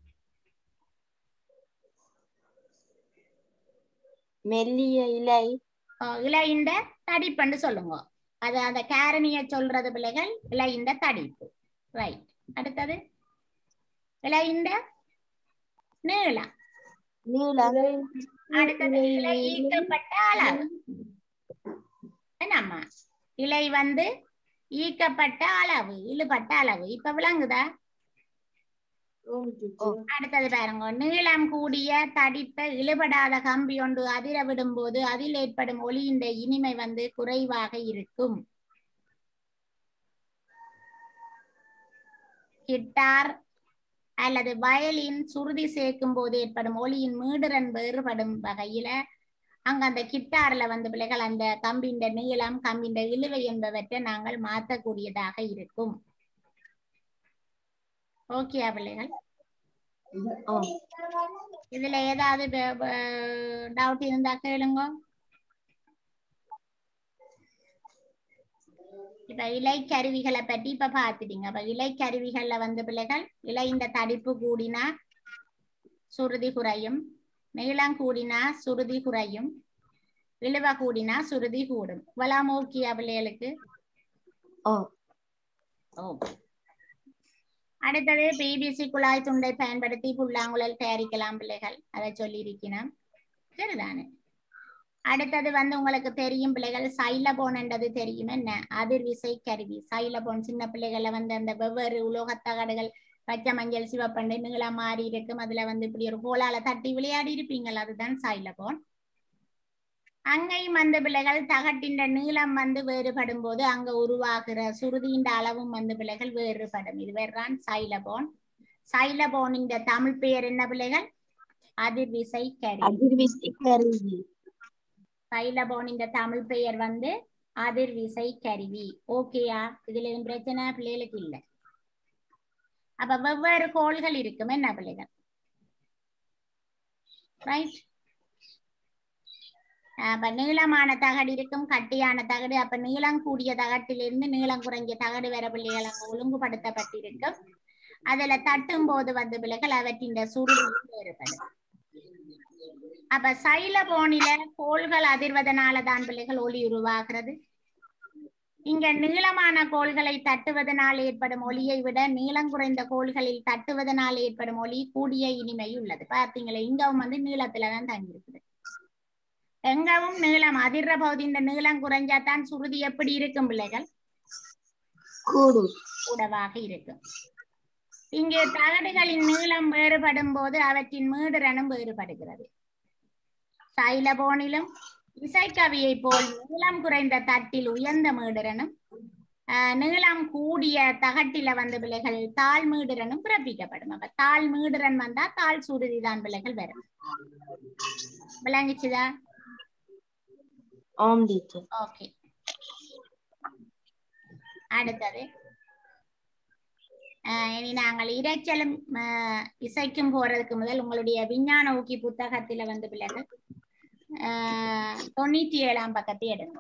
மெல்லிய இலை அஹ் இலையின் தடிப்புன்னு சொல்லுங்க அது அந்த காரணிய சொல்றது பிள்ளைகள் இலையின் தடிப்பு ரைட் அடுத்தது இலையின் நீளம் நீளம் அடுத்தது இலை ஈர்க்கப்பட்ட அளவு என்னம்மா இலை வந்து ஈர்க்கப்பட்ட அளவு இழுபட்ட அளவு இப்ப விளங்குதா ஓ அடுத்தது பாருங்க நீளம் கூடிய தடித்த இழுபடாத கம்பி ஒன்று அதிர விடும்போது அதில் ஏற்படும் ஒளியின் இனிமை வந்து குறைவாக இருக்கும் கிட்டார் அல்லது வயலின் சுருதி சேர்க்கும் போது ஏற்படும் ஒளியின் மீடுரன் வேறுபடும் வகையில அங்க அந்த கிட்டார்ல வந்து பிள்ளைகள் அந்த கம்பிண்ட நீளம் கம்பிண்ட இழுவை என்பவற்றை நாங்கள் மாற்றக்கூடியதாக இருக்கும் ஓகேயா பிள்ளைகள் ஓ இதுல ஏதாவது டவுட் இருந்தா கேளுங்க இப்ப இலை கருவிகளை பற்றி இப்ப பாத்துட்டீங்க அப்ப இலை கருவிகள்ல வந்து பிள்ளைகள் இலை இந்த தடிப்பு கூடினா சுருதி குறையும் நீளம் கூடினா சுருதி குறையும் இழுவ கூடினா சுருதி கூடும் இவெல்லாம் ஓகேயா பிள்ளைகளுக்கு ஓ ஓகே அடுத்தது பிபிசி குழாய் துண்டை பயன்படுத்தி புல்லாங்குழல் தயாரிக்கலாம் பிள்ளைகள் அதை சொல்லியிருக்கிறேன் சரிதானே அடுத்தது வந்து உங்களுக்கு தெரியும் பிள்ளைகள் சைலபோன் என்றது தெரியும் என்ன அதிர்விசை கருவி சைலபோன் சின்ன பிள்ளைகளை வந்து அந்த வெவ்வேறு உலோகத்தகடுகள் பச்சை மஞ்சள் சிவப்பண்டு நீளம் மாறி இருக்கும் அதுல வந்து இப்படி ஒரு கோலால தட்டி விளையாடி இருப்பீங்கள் அதுதான் சைலபோன் அங்கேயும் வந்து பிள்ளைகள் தகட்டின் நீளம் வந்து வேறுபடும் போது அங்க உருவாகிற சுருதியின் அளவும் வந்து பிள்ளைகள் வேறுபடும் இது வேறான் சைலபோன் சைலபோனின் தமிழ் பெயர் என்ன பிள்ளைகள் அதிர்விசை கருவி அதிர்விசை கருவி சைலபோனின் தமிழ் பெயர் வந்து அதிர்விசை கருவி ஓகேயா இதுல எதுவும் பிரச்சனை பிள்ளைகளுக்கு இல்ல அப்ப வெவ்வேறு கோள்கள் இருக்கும் என்ன பிள்ளைகள் ரைட் அப்ப நீளமான தகடு இருக்கும் கட்டியான தகடு அப்ப நீளம் கூடிய தகட்டிலிருந்து நீளம் குறைஞ்ச தகடு வர பிள்ளைகள் அங்க ஒழுங்குபடுத்தப்பட்டிருக்கும் அதுல தட்டும் போது வந்து பிள்ளைகள் அவற்றின் சுருதி வேறுபடும் அப்ப சைல போனில கோள்கள் அதிர்வதனால தான் பிள்ளைகள் ஒளி உருவாகிறது இங்க நீளமான கோள்களை தட்டுவதனால் ஏற்படும் ஒளியை விட நீளம் குறைந்த கோள்களில் தட்டுவதனால் ஏற்படும் ஒளி கூடிய இனிமை உள்ளது பார்த்தீங்களா இங்கவும் வந்து நீளத்துலதான் தங்கி இருக்குது எங்கவும் நீளம் அதிர்ற போது இந்த நீளம் குறைஞ்சாதான் சுருதி எப்படி இருக்கும் பிள்ளைகள் கூடும் கூடவாக இருக்கும் இங்கே தகடுகளின் நீளம் வேறுபடும் போது அவற்றின் மீடுரனும் வேறுபடுகிறது சைலபோனிலும் இசைக்கவியை போல் நீளம் குறைந்த தட்டில் உயர்ந்த மீடுரனும் ஆஹ் நீளம் கூடிய தகட்டில வந்து பிள்ளைகள் தாழ் மீடுரனும் பிறப்பிக்கப்படும் அப்ப தாழ் மீடுரன் வந்தா தாழ் சுருதி தான் பிள்ளைகள் வரும் விளங்குச்சுதா ஆம் டீச்சர் ஓகே அடுத்தது ஆஹ் இனி நாங்கள் இரைச்சலும் ஆஹ் இசைக்கும் போறதுக்கு முதல் உங்களுடைய விஞ்ஞான ஊக்கி புத்தகத்துல வந்து பிள்ளைகள் ஆஹ் தொண்ணூத்தி ஏழாம் பக்கத்தை எடுங்க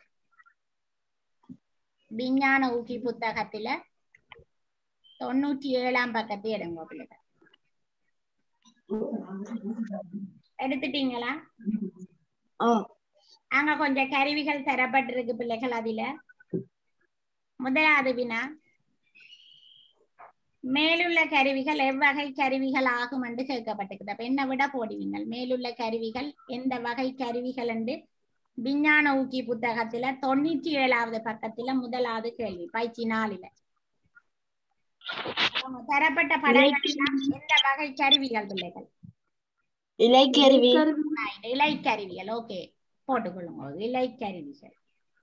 விஞ்ஞான ஊக்கி புத்தகத்துல தொண்ணூத்தி ஏழாம் பக்கத்தை எடுங்க பிள்ளைகள் எடுத்துட்டீங்களா ஓ அங்க கொஞ்சம் கருவிகள் தரப்பட்டிருக்கு பிள்ளைகள் அதுல முதலாவது வினா மேலுள்ள கருவிகள் எவ்வகை கருவிகள் ஆகும் என்று கேட்கப்பட்டிருக்குது அப்ப என்ன விட போடுவீங்க மேலுள்ள கருவிகள் எந்த வகை கருவிகள் என்று விஞ்ஞான ஊக்கி புத்தகத்துல தொண்ணூற்றி ஏழாவது பக்கத்துல முதலாவது கேள்வி பயிற்சி நாளில அவங்க தரப்பட்ட படங்கள் எல்லாம் எந்த வகை கருவிகள் பிள்ளைகள் இலைக்கருவி Right, இலைக்கருவிகள் ஓகே போட்டுக்கொள்ளுங்க இலைக்கருவிகள்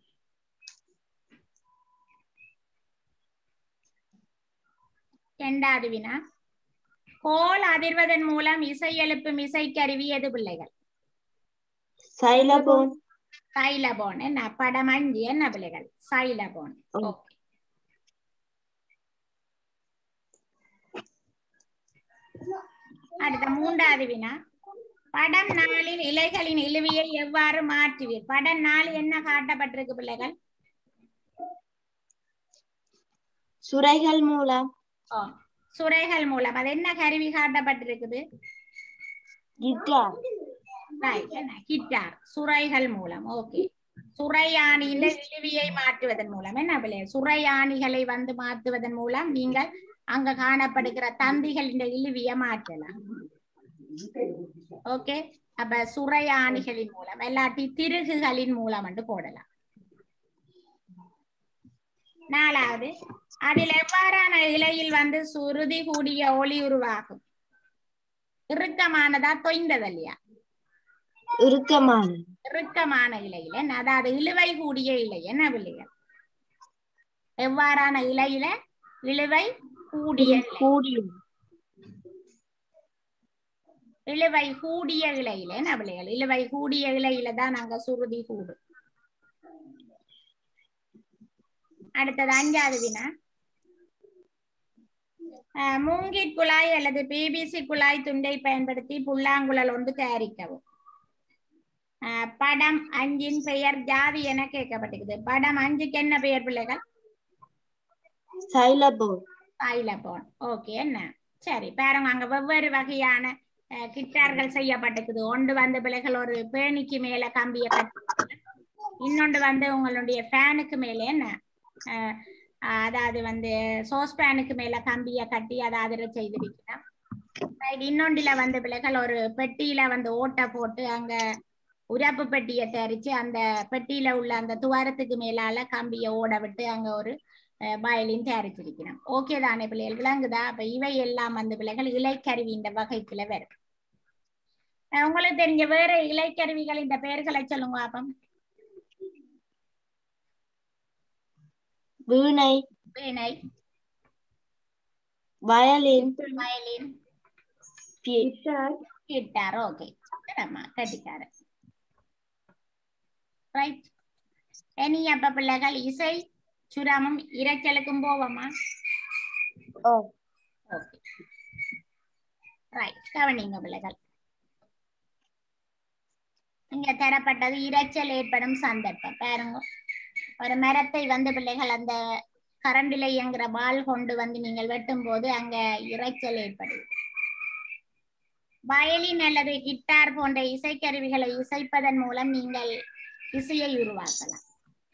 இரண்டாவது வினா கோல் அதிர்வதன் மூலம் இசை எழுப்பும் இசைக்கருவி எது பிள்ளைகள் சைலபோன் சைலபோன் என்ன படம் அஞ்சு என்ன பிள்ளைகள் சைலபோன் ம். ஓகே அடுத்த மூன்றாவது வினா படம் நாளில் இலைகளின் இழுவியை எவ்வாறு மாற்றுவீர் படம் நாள் என்ன காட்டப்பட்டிருக்கு பிள்ளைகள் சுரைகள் மூலம் ஓ, சுரைகள் மூலம் அது என்ன கருவி காட்டப்பட்டிருக்குது கிட்டார் Right, என்ன கிட்டார் சுரைகள் மூலம் ஓகே சுரையாணியில இழுவியை மாற்றுவதன் மூலம் என்ன பிள்ளை சுரையாணிகளை வந்து மாற்றுவதன் மூலம் நீங்கள் அங்க காணப்படுகிற தந்திகளின் இழுவியை மாற்றலாம் ஓகே அப்ப சுரையாணிகளின் மூலம் இல்லாட்டி திருகுகளின் மூலம் வந்து போடலாம் நாலாவது அதில் எவ்வாறான இலையில் வந்து சுருதி கூடிய ஒளி உருவாகும் இறுக்கமானதா தொய்ந்தது இல்லையா இறுக்கமான இறுக்கமான இலையில என்ன? அதாவது இழுவை கூடிய இலை என்ன பிள்ளைகள் எவ்வாறான இலையில இழுவை கூடிய இலை கூடிய இழுவை கூடிய இலையில என்ன பிள்ளைகள் இழுவை கூடிய இலையில தான் நாங்க சுருதி கூடு அடுத்தது அஞ்சாவது வினா அஹ், மூங்கிட் குழாய் அல்லது பிபிசி குழாய் துண்டை பயன்படுத்தி புல்லாங்குழல் ஒன்று தயாரிக்கவும் அஹ், படம் அஞ்சின் பெயர் ஜாதி என கேட்கப்பட்டிருக்குது படம் அஞ்சுக்கு என்ன பெயர் பிள்ளைகள் சைலபோன் சைலபோன் ஓகே என்ன சரி பாருங்க அங்க வெவ்வேறு வகையான அஹ், கிட்டார்கள் செய்யப்பட்டிருக்குது ஒன்று வந்து பிள்ளைகள் ஒரு பேணிக்கு மேல கம்பிய கட்டி இன்னொன்று வந்து உங்களுடைய ஃபேனுக்கு மேல என்ன அஹ், அதாவது வந்து சோஸ்பேனுக்கு மேல கம்பிய கட்டி அதை அதிர செய்திருக்கிறோம் Right, இன்னொன்றுல வந்து பிள்ளைகள் ஒரு பெட்டியில வந்து ஓட்டை போட்டு அங்க உரப்பு பெட்டியை தயாரிச்சு அந்த பெட்டியில உள்ள அந்த துவாரத்துக்கு மேலால கம்பிய ஓட விட்டு அங்க ஒரு வயலின் தயாரிச்சிருக்கிறோம் ஓகே தானே பிள்ளைகள் விளங்குதா அப்ப இவை எல்லாம் வந்து பிள்ளைகள் இலைக்கருவி இந்த வகைக்குள்ள வரும் அஹ் உங்களுக்கு தெரிஞ்ச வேற இலைக்கருவிகள் இந்த பெயர்களை சொல்லுங்க அப்பம் veena veena violin violin guitar guitar okay ஆமா கட்டிக்காரு ரைட் இனி அப்ப பிள்ளைகள் இசை சுரமும் இரைச்சலுக்கும் போவோமா ஓ ஓகே ரைட் கவனிங்க பிள்ளைகள் இங்க தரப்பட்டது இரைச்சல் ஏற்படும் சந்தர்ப்பம் பாருங்க ஒரு மரத்தை வந்து பிள்ளைகள் அந்த கரண்டில இயங்குற வாள் கொண்டு வந்து நீங்கள் வெட்டும் போது அங்க இரைச்சல் ஏற்படுது வயலின் அல்லது கிட்டார் போன்ற இசைக்கருவிகளை இசைப்பதன் மூலம் நீங்கள் இசையை உருவாக்கலாம்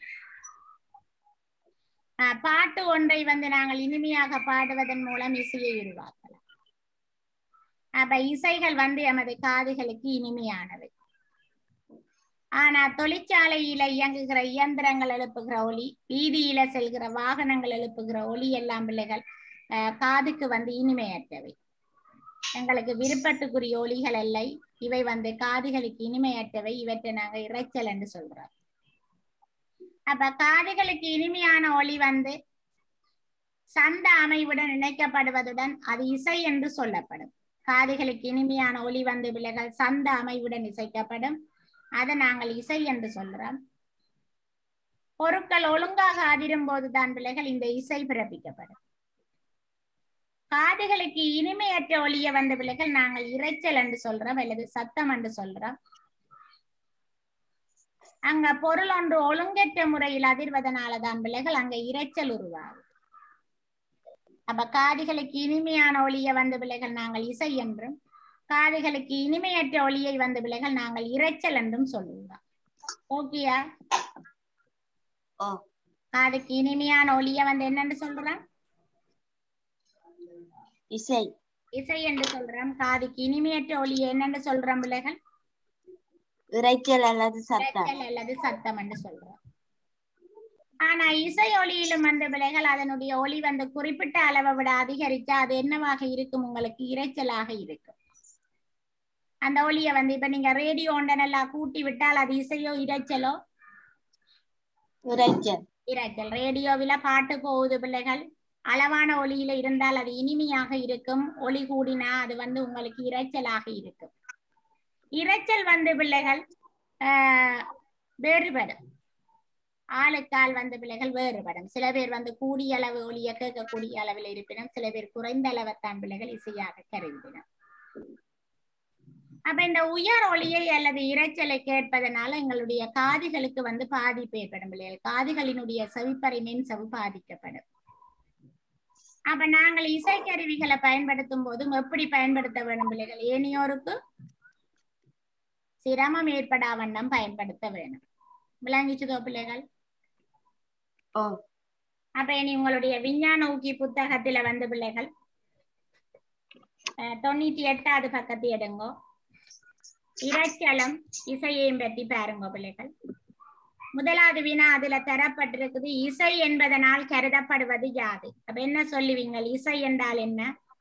ஆஹ் பாட்டு ஒன்றை வந்து நாங்கள் இனிமையாக பாடுவதன் மூலம் இசையை உருவாக்கலாம் அப்ப இசைகள் வந்து எமது காதுகளுக்கு இனிமையானவை ஆனா தொழிற்சாலையில இயங்குகிற இயந்திரங்கள் எழுப்புகிற ஒலி வீதியில செல்கிற வாகனங்கள் எழுப்புகிற ஒலி எல்லாம் பிள்ளைகள் ஆஹ் காதுக்கு வந்து இனிமையற்றவை எங்களுக்கு விருப்பத்துக்குரிய ஒலிகள் இல்லை இவை வந்து காதுகளுக்கு இனிமையற்றவை இவற்றை நாங்க இரைச்சல் என்று சொல்றோம் அப்ப காதுகளுக்கு இனிமையான ஒலி வந்து சந்த அமைவுடன் இணைக்கப்படுவதுடன் அது இசை என்று சொல்லப்படும் காதுகளுக்கு இனிமையான ஒலி வந்து விலகல் சந்த அமைவுடன் இசைக்கப்படும் அதை நாங்கள் இசை என்று சொல்றோம் பொருட்கள் ஒழுங்காக அதிரும் போதுதான் பிள்ளைகள் இந்த இசை பிறப்பிக்கப்படும் காதுகளுக்கு இனிமையற்ற ஒலிய வந்த பிள்ளைகள் நாங்கள் இரைச்சல் என்று சொல்றோம் அல்லது சத்தம் என்று சொல்றோம் அங்க பொருள் ஒன்று ஒழுங்கற்ற முறையில் அதிர்வதனாலதான் பிள்ளைகள் அங்க இரைச்சல் உருவாகும் அப்ப காதுகளுக்கு இனிமையான ஒளிய வந்த பிள்ளைகள் நாங்கள் இசை என்றும் காதுகளுக்கு இனிமையற்ற ஒளியை வந்த பிள்ளைகள் நாங்கள் இரைச்சல் என்றும் சொல்லுவோம் ஓகேயா ஓ காதுக்கு இனிமையான ஒலிய வந்து என்னன்னு சொல்றோம் இசை இசை என்று சொல்றோம் காதுக்கு இனிமையற்ற ஒலிய என்னன்னு சொல்றோம் பிள்ளைகள் இரைச்சல் அல்லது சத்தம் இரைச்சல் அல்லது சத்தம் என்று சொல்றோம் ஆனா இசை ஒலியிலும் வந்து பிள்ளைகள் அதனுடைய ஒலி வந்து குறிப்பிட்ட அளவை விட அதிகரிச்சா அது என்னவாக இருக்கும் உங்களுக்கு இரைச்சலாக இருக்கும் அந்த ஒலியை வந்து இப்ப நீங்க ரேடியோ ஒன்றை நல்லா கூட்டி விட்டால் அது இசையோ இரைச்சலோ இரைச்சல் இரைச்சல் ரேடியோவில பாட்டு போகுது பிள்ளைகள் அளவான ஒலியில இருந்தால் அது இனிமையாக இருக்கும் ஒலி கூடினா அது வந்து உங்களுக்கு இரைச்சலாக இருக்கும் இரைச்சல் வந்து பிள்ளைகள் ஆஹ் வேறுபடும் ஆளுக்கால் வந்து பிள்ளைகள் வேறுபடும் சில பேர் வந்து கூடிய அளவு ஒலிய கேட்கக்கூடிய அளவில் இருப்பினும் சில பேர் குறைந்த அளவைத்தான் பிள்ளைகள் இசையாக கருதினர் அப்ப இந்த உயர் ஒலியை அல்லது இரைச்சலை கேட்பதனால எங்களுடைய காதுகளுக்கு வந்து பாதிப்பு ஏற்படும் பிள்ளைகள் காதுகளினுடைய செவிப்பறை மின் செவி பாதிக்கப்படும் அப்ப நாங்கள் இசைக்கருவிகளை பயன்படுத்தும் போதும் எப்படி பயன்படுத்த வேண்டும் பிள்ளைகள் ஏனையோருக்கு சிரமம் ஏற்படா வண்ணம் பயன்படுத்த வேணும் விளங்கிச்சுதோ பிள்ளைகள் ஓ அப்ப இனி உங்களுடைய விஞ்ஞான ஊக்கி புத்தகத்துல வந்து பிள்ளைகள் அஹ், தொண்ணூத்தி எட்டாவது பக்கத்து எடுங்கோ இரைச்சலம் இசையையும் பற்றி பாருங்க பிள்ளைகள் முதலாவது வினா அதுல தரப்பட்டிருக்குது இசை என்பதனால் கருதப்படுவது யாது அப்ப என்ன சொல்லுவீங்க இசை என்றால் என்ன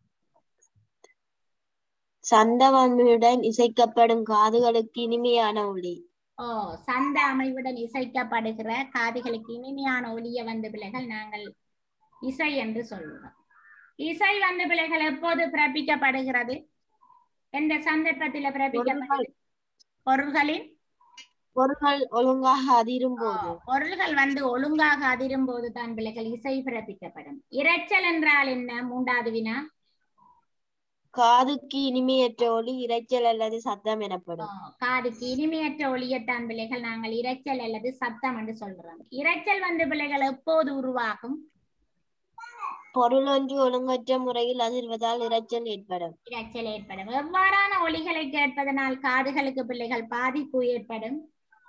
சந்தவமுடன் இசைக்கப்படும் காதுகளுக்கு இனிமையான ஒளி ஓ சந்த அமைவுடன் இசைக்கப்படுகிற காதுகளுக்கு இனிமையான ஒலிய வந்து பிள்ளைகள் நாங்கள் இசை என்று சொல்லுவோம் இசை வந்து பிள்ளைகள் எப்போது பிறப்பிக்கப்படுகிறது எந்த சந்தர்ப்பத்தில பிறப்பிக்கப்படுகிறது பொருள்களின் பொருள்கள் ஒழுங்காக அதிரும் போது பொருள்கள் வந்து ஒழுங்காக அதிரும் போது தான் பிள்ளைகள் இசை பிறப்பிக்கப்படும் இரைச்சல் என்றால் என்ன மூன்றாவது வினா காதுக்கு இனிமையற்ற ஒளி இரைச்சல் அல்லது சத்தம் ஓ, எனப்படும் காதுக்கு இனிமையற்ற ஒளியத்தான் பிள்ளைகள் நாங்கள் இரைச்சல் அல்லது சத்தம் என்று சொல்றோம் இரைச்சல் வந்து பிள்ளைகள் எப்போது உருவாகும் பொருள் ஒன்று ஒழுங்கற்ற முறையில் அதிர்வதால் இரைச்சல் ஏற்படும் இரைச்சல் ஏற்படும் எவ்வாறான ஒலிகளை கேட்பதனால் காதுகளுக்கு பிள்ளைகள் பாதிப்பு ஏற்படும்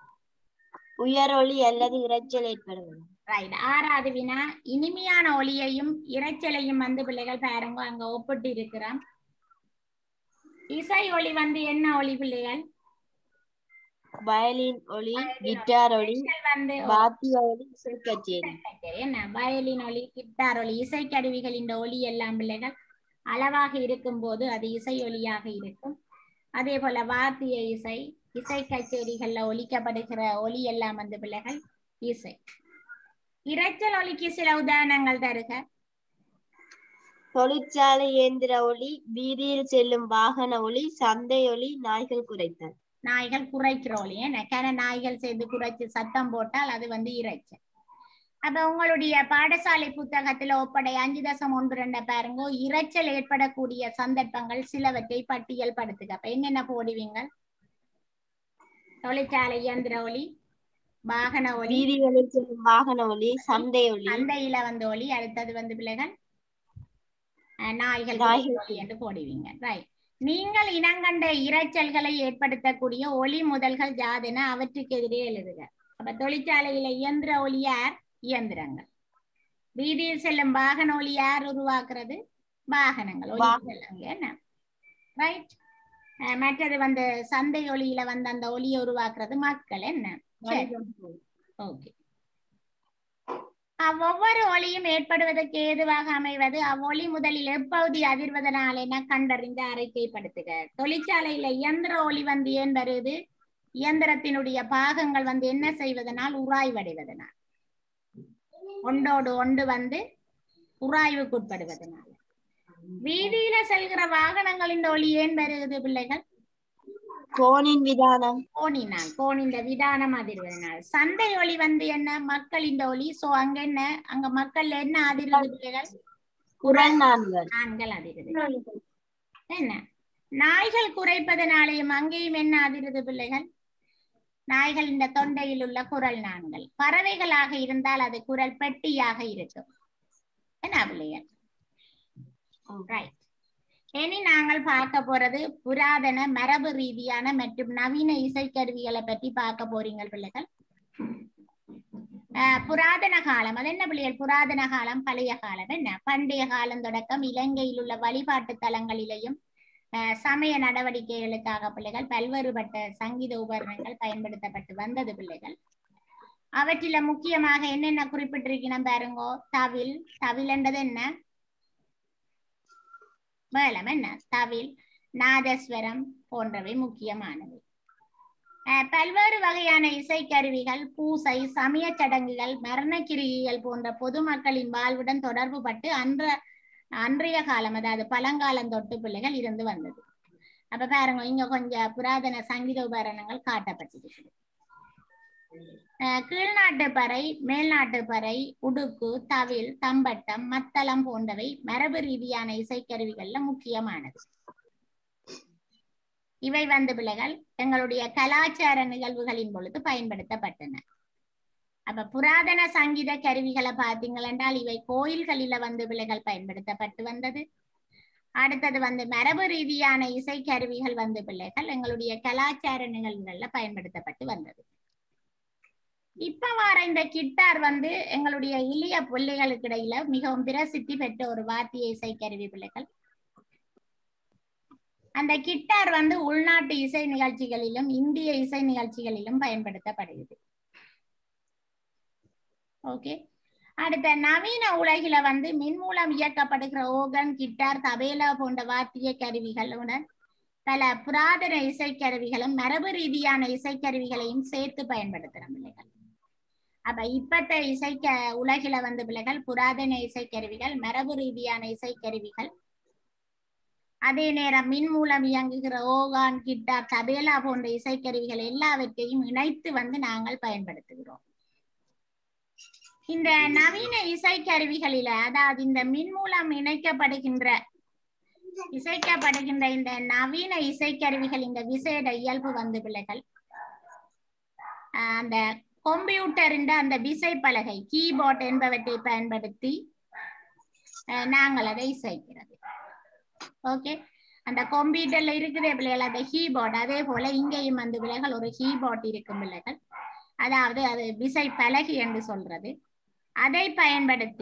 உயர் ஒளி அல்லது இரைச்சல் ஏற்படும் ரைட் ஆறாவது வினா இனிமையான ஒலியையும் இரைச்சலையும் வந்து பிள்ளைகள் பாருங்க அங்க ஒப்பிட்டு இருக்கிறோம் இசை ஒலி வந்து என்ன ஒலி பிள்ளைகள் வயலின் ஒளி கிட்டார் ஒளி இரைச்சல் வந்து வாத்திய ஒளி இசை கச்சேரி சரி, என்ன வயலின் ஒலி கிட்டார் ஒலி இசைக்கருவிகளின் ஒலி எல்லாம் பிள்ளைகள் அளவாக இருக்கும் போது அது இசை ஒலியாக இருக்கும் அதே போல வாத்திய இசை இசை கச்சேரிகள்ல ஒலிக்கப்படுகிற ஒலி எல்லாம் வந்து பிள்ளைகள் இசை இரைச்சல் ஒலிக்கு சில உதாரணங்கள் தருக தொழிற்சாலை இயந்திர ஒளி வீதியில் செல்லும் வாகன ஒளி சந்தை ஒளி நாய்கள் குறைத்தல் நாய்கள் குறைக்கிற ஒலி என்ன கன நாய்கள் சேர்ந்து குறைச்சு சத்தம் போட்டால் அது வந்து இரைச்சல் அப்ப உங்களுடைய பாடசாலை புத்தகத்துல ஒப்படை அஞ்சு தசம் ஒன்று ரெண்ட பாருங்க இரைச்சல் ஏற்படக்கூடிய சந்தர்ப்பங்கள் சிலவற்றை பட்டியல் படுத்துக அப்ப என்னென்ன போடுவீங்க தொழிற்சாலை இயந்திர ஒலி வாகன ஒலி வீதிகளில் செல்லும் வாகன ஒளி சந்தை ஒளி சந்தையில வந்து ஒலி அடுத்தது வந்து பிள்ளைகள் அஹ், நாய்கள் நாய்கள் ஒலி என்று போடுவீங்க ரைட் நீங்கள் இனங்கண்ட இரைச்சல்களை ஏற்படுத்தக்கூடிய ஒலி முதல்கள் யாதென அவற்றுக்கு எதிரே எழுதுக அப்ப தொழிற்சாலையில இயந்திர ஒலி யார் இயந்திரங்கள் வீதியில் செல்லும் வாகன ஒலி யார் உருவாக்குறது வாகனங்கள் ஒலி வாகனம். செல்லுங்க என்ன ரைட் மற்றது வந்து சந்தை ஒலியில வந்து அந்த ஒலியை உருவாக்குறது மக்கள் என்ன சரி ஓகே அவ்வொவ்வொரு ஒலியும் ஏற்படுவதற்கு ஏதுவாக அமைவது அவ்வொலி முதலில் எப்பகுதி அதிர்வதனால் என கண்டறிந்து அறிக்கைப்படுத்துக தொழிற்சாலையில இயந்திர ஒலி வந்து ஏன் வருது இயந்திரத்தினுடைய பாகங்கள் வந்து என்ன செய்வதனால் உராய்வடைவதனால் ஒன்றோடு ஒன்று வந்து உராய்வுக்குட்படுவதனால் வீதியில செல்கிற வாகனங்களின் ஒலி ஏன் வருகிறது பிள்ளைகள் கோணின் விதானம் கோணினால் கோணின் விதானம் அதிர்வதனால் சந்தை ஒலி வந்து என்ன மக்களின் ஒலி சோ அங்க என்ன அங்க மக்கள்ல என்ன அதிர்வது பிள்ளைகள் குரல் நான்கள் ஆண்கள் அதிர்வது என்ன நாய்கள் குறைப்பதனாலேயும் அங்கேயும் என்ன அதிர்வது பிள்ளைகள் நாய்கள் இந்த தொண்டையில் உள்ள குரல் நான்கள் பறவைகளாக இருந்தால் அது குரல் பெட்டியாக இருக்கும் என்ன பிள்ளைகள் ரைட் இனி நாங்கள் பார்க்க போறது புராதன மரபு ரீதியான மற்றும் நவீன இசைக்கருவிகளை பற்றி பார்க்க போறீங்க பிள்ளைகள் அஹ், புராதன காலம் அது என்ன பிள்ளைகள் புராதன காலம் பழைய காலம் என்ன பண்டைய காலம் தொடக்கம் இலங்கையில் உள்ள வழிபாட்டு தலங்களிலேயும் அஹ், சமய நடவடிக்கைகளுக்காக பிள்ளைகள் பல்வேறுபட்ட சங்கீத உபகரணங்கள் பயன்படுத்தப்பட்டு வந்தது பிள்ளைகள் அவற்றில முக்கியமாக என்னென்ன குறிப்பிட்டிருக்கணும் பாருங்கோ தவில் தவில் என்றது என்ன மேளம் என்ன தவில் நாதஸ்வரம் போன்றவை முக்கியமானவை அஹ் பல்வேறு வகையான இசைக்கருவிகள் பூசை சமய சடங்குகள் மரணக்கிரிகைகள் போன்ற பொதுமக்களின் வாழ்வுடன் தொடர்பு பட்டு அன்ற அன்றைய காலம் அதாவது பழங்காலம் தொட்டு பிள்ளைகள் இருந்து வந்தது அப்ப பாருங்க இங்க கொஞ்சம் புராதன சங்கீத உபகரணங்கள் காட்டப்பட்டிருக்குது அஹ் கீழ்நாட்டு பறை மேல்நாட்டு பறை உடுக்கு தவில் தம்பட்டம் மத்தளம் போன்றவை மரபு ரீதியான இசைக்கருவிகள்ல முக்கியமானது இவை வந்து பிள்ளைகள் எங்களுடைய கலாச்சார நிகழ்வுகளின் பொழுது பயன்படுத்தப்பட்டன அப்ப புராதன சங்கீத கருவிகளை பார்த்தீங்கள் என்றால் இவை கோயில்களில வந்து பிள்ளைகள் பயன்படுத்தப்பட்டு வந்தது அடுத்தது வந்து மரபு ரீதியான இசை கருவிகள் வந்து பிள்ளைகள் எங்களுடைய கலாச்சார நிகழ்வுகள்ல பயன்படுத்தப்பட்டு வந்தது இப்ப வர இந்த கிட்டார் வந்து எங்களுடைய இளைய பிள்ளைகளுக்கு இடையில மிகவும் பிரசித்தி பெற்ற ஒரு வாத்திய இசை கருவி பிள்ளைகள் அந்த கிட்டார் வந்து உள்நாட்டு இசை நிகழ்ச்சிகளிலும் இந்திய இசை நிகழ்ச்சிகளிலும் பயன்படுத்தப்படுகிறது ஓகே அடுத்த நவீன உலகில வந்து மின் மூலம் இயக்கப்படுகிற ஓகன் கிட்டார் தபேலா போன்ற வாத்திய கருவிகளுடன் பல புராதன இசைக்கருவிகளும் மரபு ரீதியான இசைக்கருவிகளையும் சேர்த்து பயன்படுத்துறோம் பிள்ளைகள் அப்ப இப்பத்த இசைக்க உலகில வந்து பிள்ளைகள் புராதன இசைக்கருவிகள் மரபு ரீதியான இசைக்கருவிகள் அதே நேரம் மின் மூலம் இயங்குகிற ஓகான் கிட்டார் தபேலா போன்ற இசைக்கருவிகள் எல்லாவற்றையும் இணைத்து வந்து நாங்கள் பயன்படுத்துகிறோம் இந்த நவீன இசைக்கருவிகளில அதாவது இந்த மின் மூலம் இணைக்கப்படுகின்ற இசைக்கப்படுகின்ற இந்த நவீன இசைக்கருவிகள் இந்த விசேட இயல்பு வந்து பிள்ளைகள் ஆஹ் அந்த கம்ப்யூட்டரின் அந்த விசை பலகை கீபோர்ட் என்பவற்றை பயன்படுத்தி ஆஹ் நாங்கள் அதை இசைக்கிறது ஓகே அந்த கம்ப்யூட்டர்ல இருக்குதே பிள்ளைகள் அந்த கீபோர்ட் அதே போல இங்கேயும் வந்து பிள்ளைகள் ஒரு கீபோர்ட் இருக்கும் பிள்ளைகள் அதாவது அது விசை பலகை என்று சொல்றது அதை பயன்படுத்தி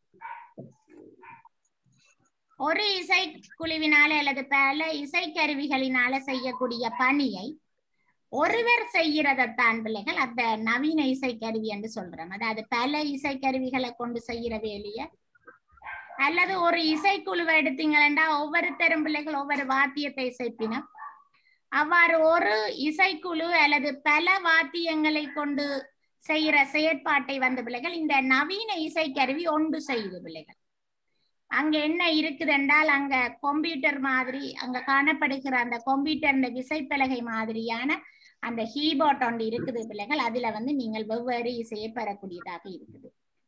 ஒரு இசைக்குழுவினால அல்லது பல இசைக்கருவிகளினால செய்யக்கூடிய பணியை ஒருவர் செய்யறதைத்தான் பிள்ளைகள் அந்த நவீன இசைக்கருவி என்று சொல்றோம் அதாவது பல இசைக்கருவிகளை கொண்டு செய்யற வேலைய அல்லது ஒரு இசைக்குழுவை எடுத்தீங்கன்னா ஒவ்வொருத்தரும் பிள்ளைகள் ஒவ்வொரு வாத்தியத்தை இசைப்பினம் அவ்வாறு ஒரு இசைக்குழு அல்லது பல வாத்தியங்களை கொண்டு செய்யற செயற்பாட்டை வந்த பிள்ளைகள் இந்த நவீன இசைக்கருவி ஒன்று செய்யுது பிள்ளைகள் அங்க என்ன இருக்குது என்றால் அங்க கம்ப்யூட்டர் மாதிரி அங்க காணப்படுகிற அந்த கம்ப்யூட்டர் இந்த விசைப்பலகை மாதிரியான அந்த கீபோர்ட் ஒன்று இருக்குது பிள்ளைகள் அதுல வந்து நீங்கள் வெவ்வேறு இசையை பெறக்கூடியதாக இருக்குது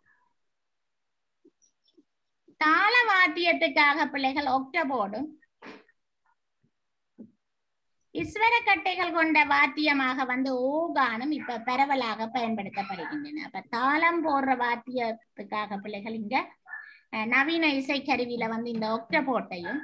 தாள வாத்தியத்துக்காக பிள்ளைகள் ஒக்டபோர்டும் இஸ்வர கட்டைகள் கொண்ட வாத்தியமாக வந்து ஓகானும் இப்ப பரவலாக பயன்படுத்தப்படுகின்றன அப்ப தாளம் போடுற வாத்தியத்துக்காக பிள்ளைகள் இங்க அஹ், நவீன இசைக்கருவியில வந்து இந்த ஒக்டபோட்டையும்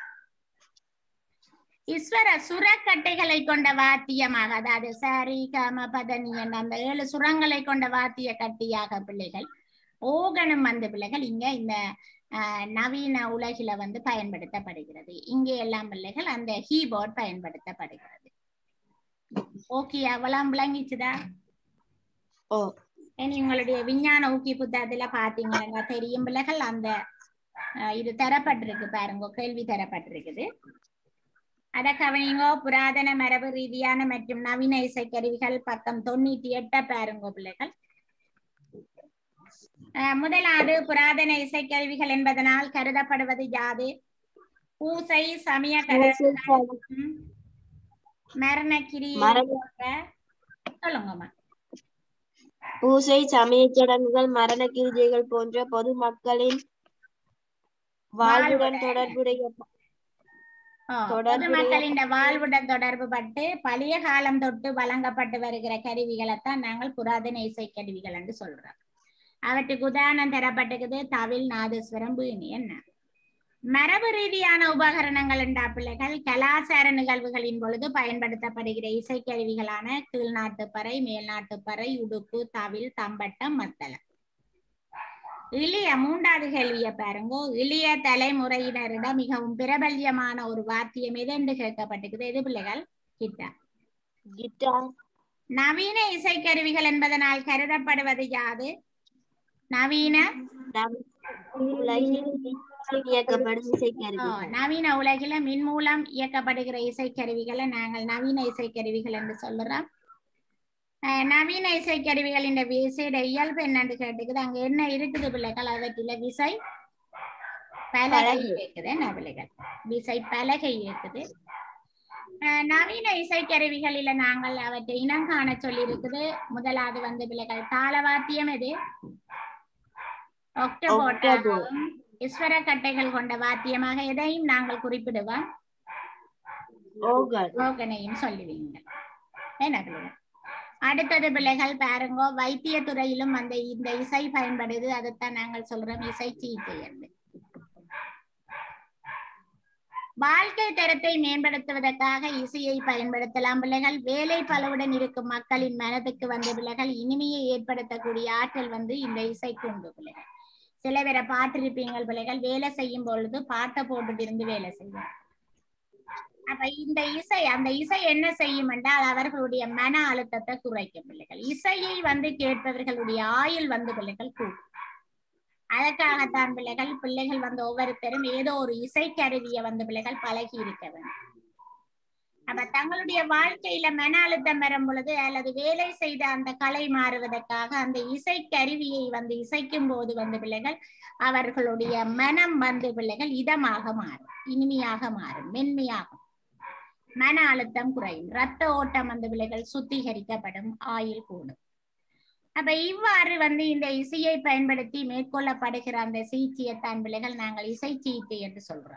ஈஸ்வர சுரக்கட்டைகளை கொண்ட வாத்தியமாக அதாவது சாரி கம பதனி என்ற அந்த ஏழு சுரங்களை கொண்ட வாத்திய கட்டியாக பிள்ளைகள் ஓகனம் வந்த பிள்ளைகள் இங்க இந்த ஆஹ், நவீன உலகில வந்து பயன்படுத்தப்படுகிறது இங்கே எல்லாம் பிள்ளைகள் அந்த கீபோர்ட் பயன்படுத்தப்படுகிறது ஓகே அவ்வளவு விளங்கிச்சுதா ஓ இனி உங்களுடைய விஞ்ஞான ஊக்கி புத்தகத்துல பாத்தீங்கன்னா தெரியும் பிள்ளைகள் அந்த ஆஹ், இது தரப்பட்டிருக்கு பாருங்க கேள்வி தரப்பட்டிருக்குது அத கவனிங்கோ புராதன மரபு ரீதியான மற்றும் நவீன இசைக்கருவிகள் பக்கம் தொண்ணூத்தி எட்ட பாருங்க பிள்ளைகள் அஹ் முதலாவது புராதன இசைக்கருவிகள் என்பதனால் கருதப்படுவது யாது பூசை சமய கடற்கரை மரணக்கிரி மரண- போன்ற சொல்லுங்கம்மா பூசை சமயச் சடங்குகள் மரண கிரிஜைகள் போன்ற பொதுமக்களின் வாழ்வுடன் வாழ்வுடன். தொடர்புடைய ஆ, தொடர்புடைய- பொதுமக்களின் வாழ்வுடன் தொடர்பு பட்டு பழைய காலம் தொட்டு வழங்கப்பட்டு வருகிற கருவிகளைத்தான் நாங்கள் புராதன இசை கருவிகள் என்று சொல்றோம் அவற்றுக்கு உதாரணம் தரப்பட்டிருக்குது தவில் நாதஸ்வரம் வீணி என்ன மரபு ரீதியான உபகரணங்கள் என்றா பிள்ளைகள் கலாச்சார நிகழ்வுகளின் பொழுது பயன்படுத்தப்படுகிற இசைக்கருவிகளான கீழ்நாட்டுப்பறை மேல்நாட்டுப்பறை உடுப்பு தவில் தம்பட்டம் மத்தளம் இளைய மூன்றாவது கேள்வியை பாருங்க இளைய தலைமுறையினரிடம் மிகவும் பிரபல்யமான ஒரு வாத்தியம் எது என்று கேட்கப்பட்டிருக்குது எது பிள்ளைகள் கிட்டா கிட்டார் நவீன இசைக்கருவிகள் என்பதனால் கருதப்படுவது யாது நவீன நம் உலகில் இயக்கப்படும் ஆ, இசைக்கருவி நவீன உலகில மின் மூலம் இயக்கப்படுகிற இசைக்கருவிகளை நாங்கள் நவீன இசைக்கருவிகள் என்று சொல்லுறோம் அஹ், நவீன இசைக்கருவிகளின் விசையோட இயல்பு என்னன்னு கேட்டுக்குது அங்க என்ன இருக்குது பிள்ளைகள் அவற்றில விசை பலகை பலகை. இருக்குது என்ன பிள்ளைகள் விசை பலகை இருக்குது அஹ், நவீன இசைக்கருவிகளில நாங்கள் அவற்றை இனம் காண சொல்லி இருக்குது முதலாவது வந்து பிள்ளைகள் தாளவாத்தியம் எது ஒக்டபோட்டாகவும் ஈஸ்வர கட்டைகள் கொண்ட வாத்தியமாக எதையும் நாங்கள் குறிப்பிடுவோம் ஓகன் ரோகனையும் சொல்லுவீங்க என்ன பிள்ளைகள் அடுத்தது பிள்ளைகள் பாருங்க வைத்திய துறையிலும் அந்த இந்த இசை பயன்படுது அதைத்தான் நாங்கள் சொல்றோம் இசை சிகிச்சை என்று வாழ்க்கை தரத்தை மேம்படுத்துவதற்காக இசையை பயன்படுத்தலாம் பிள்ளைகள் வேலை பலவுடன் இருக்கும் மக்களின் மனதுக்கு வந்த பிள்ளைகள் இனிமையை ஏற்படுத்தக்கூடிய ஆற்றல் வந்து இந்த இசைக்கு உண்டு பிள்ளைகள் சில பேரை பாட்டிருப்பீங்கள் பிள்ளைகள் வேலை செய்யும் பொழுது பாட்டை போட்டுட்டு இருந்து வேலை செய்யும் அப்ப இந்த இசை அந்த இசை என்ன செய்யும் என்றால் அவர்களுடைய மன அழுத்தத்தை குறைக்கும் பிள்ளைகள் இசையை வந்து கேட்பவர்களுடைய ஆயுள் வந்து பிள்ளைகள் கூடும் அதற்காகத்தான் பிள்ளைகள் பிள்ளைகள் வந்து ஒவ்வொருத்தரும் ஏதோ ஒரு இசைக்கருவியை வந்து பிள்ளைகள் பழகி இருக்க வேண்டும் அப்ப தங்களுடைய வாழ்க்கையில மன அழுத்தம் வரும் பொழுது அல்லது வேலை செய்த அந்த கலை மாறுவதற்காக அந்த இசை கருவியை வந்து இசைக்கும் போது வந்து பிள்ளைகள் அவர்களுடைய மனம் வந்து பிள்ளைகள் இதமாக மாறும் இனிமையாக மாறும் மென்மையாகும் மன அழுத்தம் குறையும் ரத்த ஓட்டம் வந்து பிள்ளைகள் சுத்திகரிக்கப்படும் ஆயுள் கூடும் அப்ப இவ்வாறு வந்து இந்த இசையை பயன்படுத்தி மேற்கொள்ளப்படுகிற அந்த சிகிச்சையைத்தான் பிள்ளைகள் நாங்கள் இசை சிகிச்சை என்று சொல்றோம்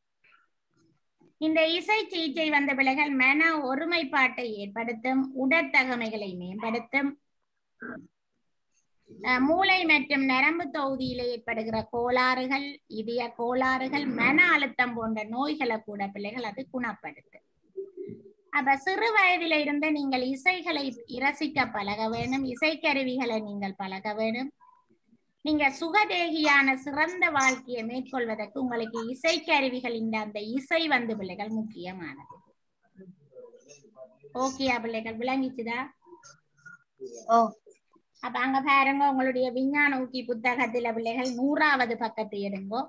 இந்த இசை சிகிச்சை வந்த பிள்ளைகள் மன ஒருமைப்பாட்டை ஏற்படுத்தும் உடற்தகமைகளை மேம்படுத்தும் அஹ் மூளை மற்றும் நரம்பு தொகுதியில ஏற்படுகிற கோளாறுகள் இதய கோளாறுகள் மன அழுத்தம் போன்ற நோய்களை கூட பிள்ளைகள் அது குணப்படுத்தும் அப்ப சிறு வயதில இருந்து நீங்கள் இசைகளை இரசிக்க பழக வேணும் இசைக்கருவிகளை நீங்கள் பழக வேணும் நீங்க சுகதேகியான சிறந்த வாழ்க்கையை மேற்கொள்வதற்கு உங்களுக்கு இசைக்கருவிகளின் அந்த இசை வந்து பிள்ளைகள் முக்கியமானது ஓகேயா பிள்ளைகள் விளங்கிச்சுதா ஓ அப்ப அங்க பாருங்க உங்களுடைய விஞ்ஞான ஊக்கி புத்தகத்துல பிள்ளைகள் நூறாவது பக்கத்தை எடுங்கோ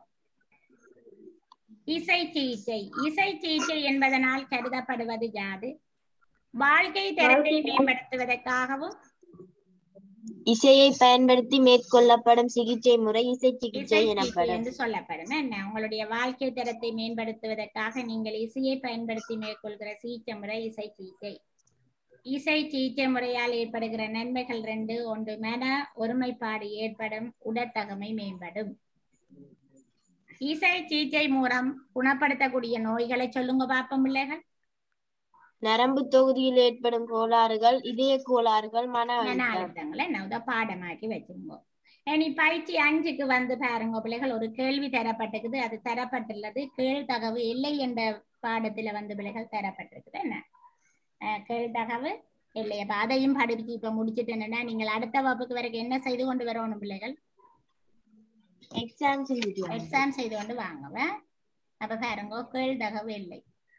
இசை சிகிச்சை இசை சிகிச்சை என்பதனால் கருதப்படுவது யாது வாழ்க்கை தரத்தை மேம்படுத்துவதற்காகவும் இசையை பயன்படுத்தி மேற்கொள்ளப்படும் சிகிச்சை முறை இசை இசை சிகிச்சை சிகிச்சை எனப்படும் என்று சொல்லப்படும் என்ன உங்களுடைய வாழ்க்கை தரத்தை மேம்படுத்துவதற்காக நீங்கள் இசையை பயன்படுத்தி மேற்கொள்கிற சிகிச்சை முறை இசை சிகிச்சை இசை சிகிச்சை முறையால் ஏற்படுகிற நன்மைகள் ரெண்டு ஒன்று மன ஒருமைப்பாடு ஏற்படும் உடற்தகமை மேம்படும் இசை சிகிச்சை மூலம் குணப்படுத்தக்கூடிய நோய்களை சொல்லுங்க பாப்போம் பிள்ளைகள் நரம்பு தொகுதியில் ஏற்படும் கோளாறுகள் இதய கோளாறுகள் மன மன அழுத்தம் அழுத்தங்களை நான் பாடமாக்கி வச்சுருங்க இனி பயிற்சி அஞ்சுக்கு வந்து பாருங்க பிள்ளைகள் ஒரு கேள்வி தரப்பட்டிருக்குது அது தரப்பட்டுள்ளது கேழ்தகவு இல்லை என்ற பாடத்துல வந்து பிள்ளைகள் தரப்பட்டிருக்குது என்ன அஹ் கேழ்தகவு இல்லை அப்ப அதையும் படிச்சு இப்ப முடிச்சிட்டு என்னன்னா நீங்கள் அடுத்த வகுப்புக்கு வரைக்கும் என்ன செய்து கொண்டு வரணும் பிள்ளைகள் எக்ஸாம் செஞ்சுட்டு வாங்க. எக்ஸாம் செய்து கொண்டு வாங்குவ அப்ப பாருங்க கேழ்தகவு இல்லை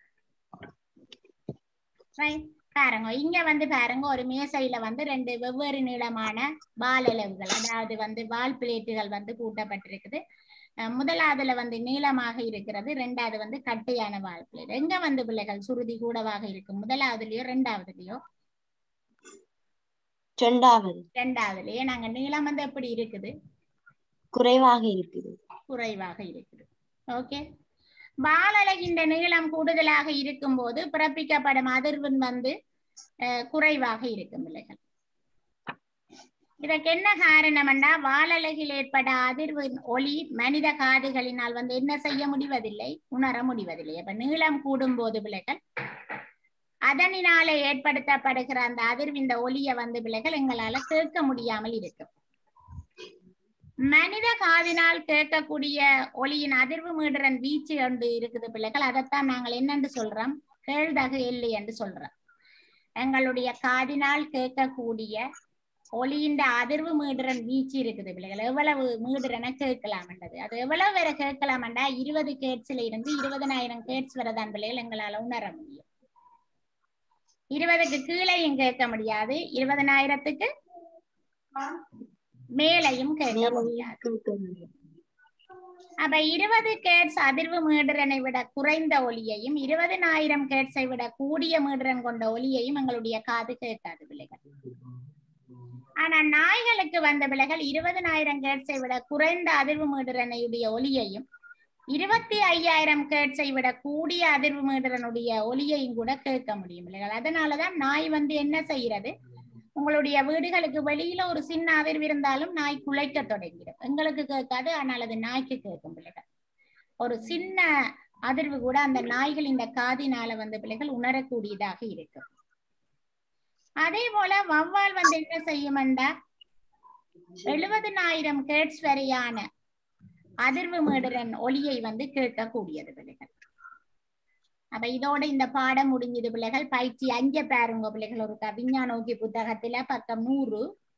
Right. பாருங்க இங்க வந்து பாருங்க ஒரு மேசையில வந்து ரெண்டு வெவ்வேறு நீளமான வால் அளவுகள் அதாவது வந்து வால் பிளேட்டுகள் வந்து கூட்டப்பட்டிருக்குது அஹ் முதலாவதுல வந்து நீளமாக இருக்கிறது ரெண்டாவது வந்து கட்டையான வால் பிளேட் எங்க வந்து பிள்ளைகள் சுருதி கூடவாக இருக்கும் முதலாவதுலயோ ரெண்டாவதுலயோ இரண்டாவது ரெண்டாவதுலயே நாங்க நீளம் வந்து எப்படி இருக்குது குறைவாக இருக்குது குறைவாக இருக்குது ஓகே வாலழகின்ற நீளம் கூடுதலாக இருக்கும் போது பிறப்பிக்கப்படும் அதிர்வெண் வந்து அஹ், குறைவாக இருக்கும் பிள்ளைகள் இதற்கு என்ன காரணம்னா வாலழகில் ஏற்பட அதிர்வின் ஒளி மனித காதுகளினால் வந்து என்ன செய்ய முடிவதில்லை உணர முடிவதில்லை அப்ப நீளம் கூடும் போது பிள்ளைகள் அதனினால ஏற்படுத்தப்படுகிற அந்த அதிர்வின் ஒளியை வந்து பிள்ளைகள் எங்களால கேட்க முடியாமல் இருக்கும் மனித காதினால் கேட்கக்கூடிய ஒளியின் அதிர்வு மீடுறன் வீச்சு ஒன்று இருக்குது பிள்ளைகள் அதைத்தான் நாங்கள் என்னன்னு சொல்றோம் கேழ்தகு எல்லை என்று சொல்றோம் எங்களுடைய காதினால் கேட்கக்கூடிய ஒளியின் அதிர்வு மீடுறன் வீச்சு இருக்குது பிள்ளைகள் எவ்வளவு மீடுறன கேட்கலாம்ன்றது அது எவ்வளவு வரை கேட்கலாம்டா இருபது கேட்ஸ்ல இருந்து இருபதனாயிரம் கேட்ஸ் வரதான் பிள்ளைகள் எங்களால உணர முடியும் இருபதுக்கு கீழையும் கேட்க முடியாது இருபதனாயிரத்துக்கு மேலையும் கேட்க முடியாது அப்ப இருபது கேட்ஸ் அதிர்வு மீடுறனை விட குறைந்த ஒலியையும் இருபதனாயிரம் கேட்ஸை விட கூடிய மீடுறன் கொண்ட ஒலியையும் எங்களுடைய காது கேட்காது பிள்ளைகள் ஆனா நாய்களுக்கு வந்த பிள்ளைகள் இருபதனாயிரம் கேட்ஸை விட குறைந்த அதிர்வு மீடுறனையுடைய ஒலியையும் இருபத்தி ஐயாயிரம் கேட்ஸை விட கூடிய அதிர்வு மீடுறனுடைய ஒலியையும் கூட கேட்க முடியும் பிள்ளைகள் அதனாலதான் நாய் வந்து என்ன செய்யறது உங்களுடைய வீடுகளுக்கு வெளியில ஒரு சின்ன அதிர்வு இருந்தாலும் நாய் குலைக்க தொடங்கிடும் எங்களுக்கு கேட்காது ஆனால் அது நாய்க்கு கேட்கும் பிள்ளைகள் ஒரு சின்ன அதிர்வு கூட அந்த நாய்கள் இந்த காதினால வந்து பிள்ளைகள் உணரக்கூடியதாக இருக்கும் அதே போல வவ்வால் வந்து என்ன செய்யுமெண்டா எழுபதனாயிரம் கேட்ஸ் வரையான அதிர்வு மீடுறன் ஒலியை வந்து கேட்கக்கூடியது பிள்ளைகள் அப்ப இதோட இந்த பாடம் முடிஞ்சது பிள்ளைகள் பயிற்சி அஞ்ச பாருங்க பிள்ளைகள் ஒரு விஞ்ஞான நோக்கி புத்தகத்துல பக்கம் நூறு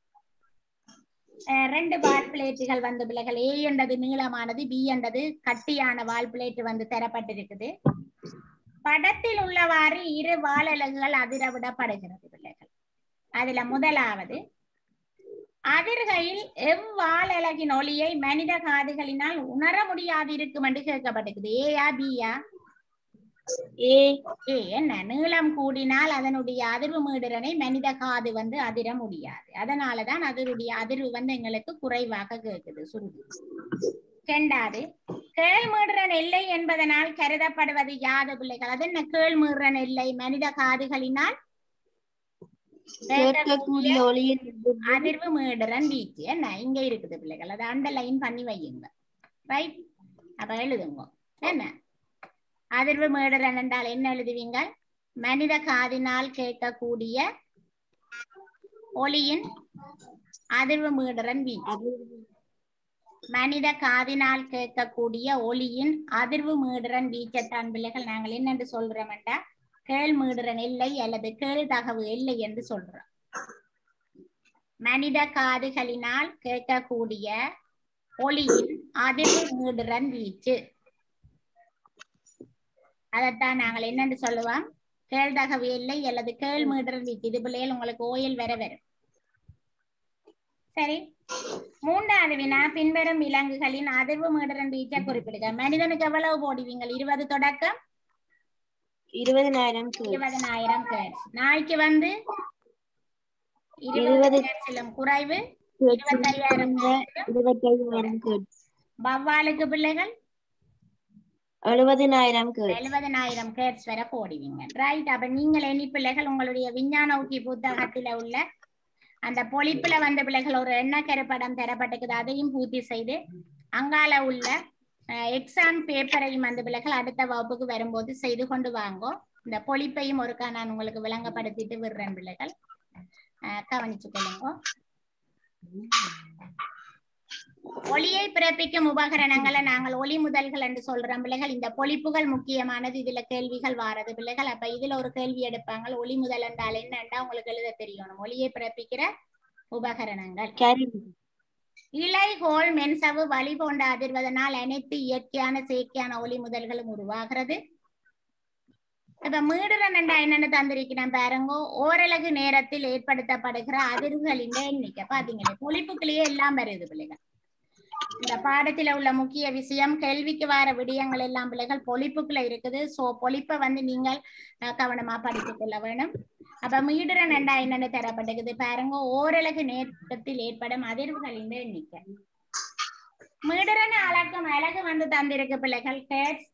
அஹ் ரெண்டு வால் பிளேட்டுகள் வந்து பிள்ளைகள் ஏ என்றது நீளமானது பி என்றது கட்டியான வால் பிளேட் வந்து தரப்பட்டிருக்குது படத்தில் உள்ளவாறு இரு வாழலகுகள் அதிர விடப்படுகிறது பிள்ளைகள் அதுல முதலாவது அதிர்கையில் எவ்வாழலகின் ஒளியை மனித காதுகளினால் உணர முடியாது இருக்கும் என்று கேட்கப்பட்டிருக்குது ஏயா பியா ஏ ஏ என்ன நீளம் கூடினால் அதனுடைய அதிர்வு மீடுறனை மனித காது வந்து அதிர முடியாது அதனாலதான் அதனுடைய அதிர்வு வந்து எங்களுக்கு குறைவாக கேட்குது சுருதி இரண்டாவது கேள்மீடுறன் எல்லை என்பதனால் கருதப்படுவது யாது பிள்ளைகள் அது என்ன கேள்மீடுறன் எல்லை மனித காதுகளினால் கேட்கக்கூடிய ஒளியின் அதிர்வு மீடுறன் வீச்சு என்ன இங்க இருக்குது பிள்ளைகள் அதை அண்டர்லைன் பண்ணி வையுங்க ரைட் அப்ப எழுதுங்க என்ன அதிர்வு மீடுறன் என்றால் என்ன எழுதுவீங்க மனித காதினால் கேட்கக்கூடிய ஒளியின் அதிர்வு மீடுறன் வீச்சு மனித காதினால் கேட்கக்கூடிய ஒளியின் அதிர்வு மீடுறன் வீச்சத்தான் பிள்ளைகள் நாங்கள் என்னென்று சொல்றோம்டா கேள் மீடுறன் எல்லை அல்லது கேள் தகவு எல்லை என்று சொல்றோம் மனித காதுகளினால் கேட்கக்கூடிய ஒளியின் அதிர்வு மீடுறன் வீச்சு அதைத்தான் நாங்கள் என்னென்று சொல்லுவோம் கேள்தகவு எல்லை அல்லது கேள் மீடுறன் வீச்சு இது பிள்ளைகள் உங்களுக்கு ஓயல் வர வரும் சரி மூன்றாவது வினா பின்வரும் விலங்குகளின் அதிர்வு மீடுறன் வீச்சை குறிப்பிடுக மனிதனுக்கு எவ்வளவு போடுவீங்க இருபது தொடக்கம் இருபதனாயிரம் கேட்ஸ் இருபதனாயிரம் கேட்ஸ் நாய்க்கு வந்து இருபது இருபது கேட்ஸிலும் குறைவு கேட்ஸ் இருபத்தையாயிரம் இருபத்தையாயிரம் கேட்ஸ் வவ்வாலுக்கு பிள்ளைகள் எழுபதினாயிரம் கேட்ஸ் எழுபதனாயிரம் கேட்ஸ் வரை போடுவீங்க ரைட் அப்ப நீங்கள் எண்ணி பிள்ளைகள் உங்களுடைய விஞ்ஞான ஊக்கி புத்தகத்துல உள்ள அந்த பொழிப்புல வந்த பிள்ளைகள் ஒரு எண்ணக்கரு படம் தரப்பட்டிருக்குது அதையும் பூர்த்தி செய்து அங்கால உள்ள எக்ஸாம் பேப்பரையும் அந்த பிள்ளைகள் அடுத்த வகுப்புக்கு வரும்போது செய்து கொண்டு வாங்கோ இந்த பொழிப்பையும் ஒருக்கா நான் உங்களுக்கு விளங்கப்படுத்திட்டு விடுறேன் பிள்ளைகள் அஹ் கவனிச்சு கொள்ளுங்க ஒளியை பிறப்பிக்கும் உபகரணங்களை நாங்கள் ஒளி முதல்கள் என்று சொல்றோம் பிள்ளைகள் இந்த பொழிப்புகள் முக்கியமானது இதுல கேள்விகள் வாரது பிள்ளைகள் அப்ப இதுல ஒரு கேள்வி எடுப்பாங்க ஒளி முதல் என்றால் என்னண்டா உங்களுக்கு எழுத தெரியணும் ஒளியை பிறப்பிக்கிற உபகரணங்கள் கேரி இலைகோல் மென்சவு வழி போன்ற அதிர்வதனால் அனைத்து இயற்கையான செயற்கையான ஒளி முதல்களும் உருவாகிறது இப்ப மீடுறன் என்றா என்னன்னு தந்திருக்கிறேன் பாருங்க ஓரலகு நேரத்தில் ஏற்படுத்தப்படுகிற அதிர்வுகளின் எண்ணிக்கை பாத்தீங்களே பொழிப்புக்குள்ளேயே எல்லாம் வருது பிள்ளைகள் இந்த பாடத்துல உள்ள முக்கிய விஷயம் கேள்விக்கு வர விடயங்கள் எல்லாம் பிள்ளைகள் பொழிப்புக்குள்ள இருக்குது சோ பொழிப்பை வந்து நீங்கள் அஹ், கவனமா படித்துக் கொள்ள வேணும் அப்ப மீடுறன் என்றா என்னன்னு தரப்பட்டிருக்குது பாருங்க ஓரலகு நேரத்தில் ஏற்படும் அதிர்வுகளின் எண்ணிக்கை மீடுறன் அளக்கும் அழகு வந்து தந்திருக்கு பிள்ளைகள் கேட்ஸ்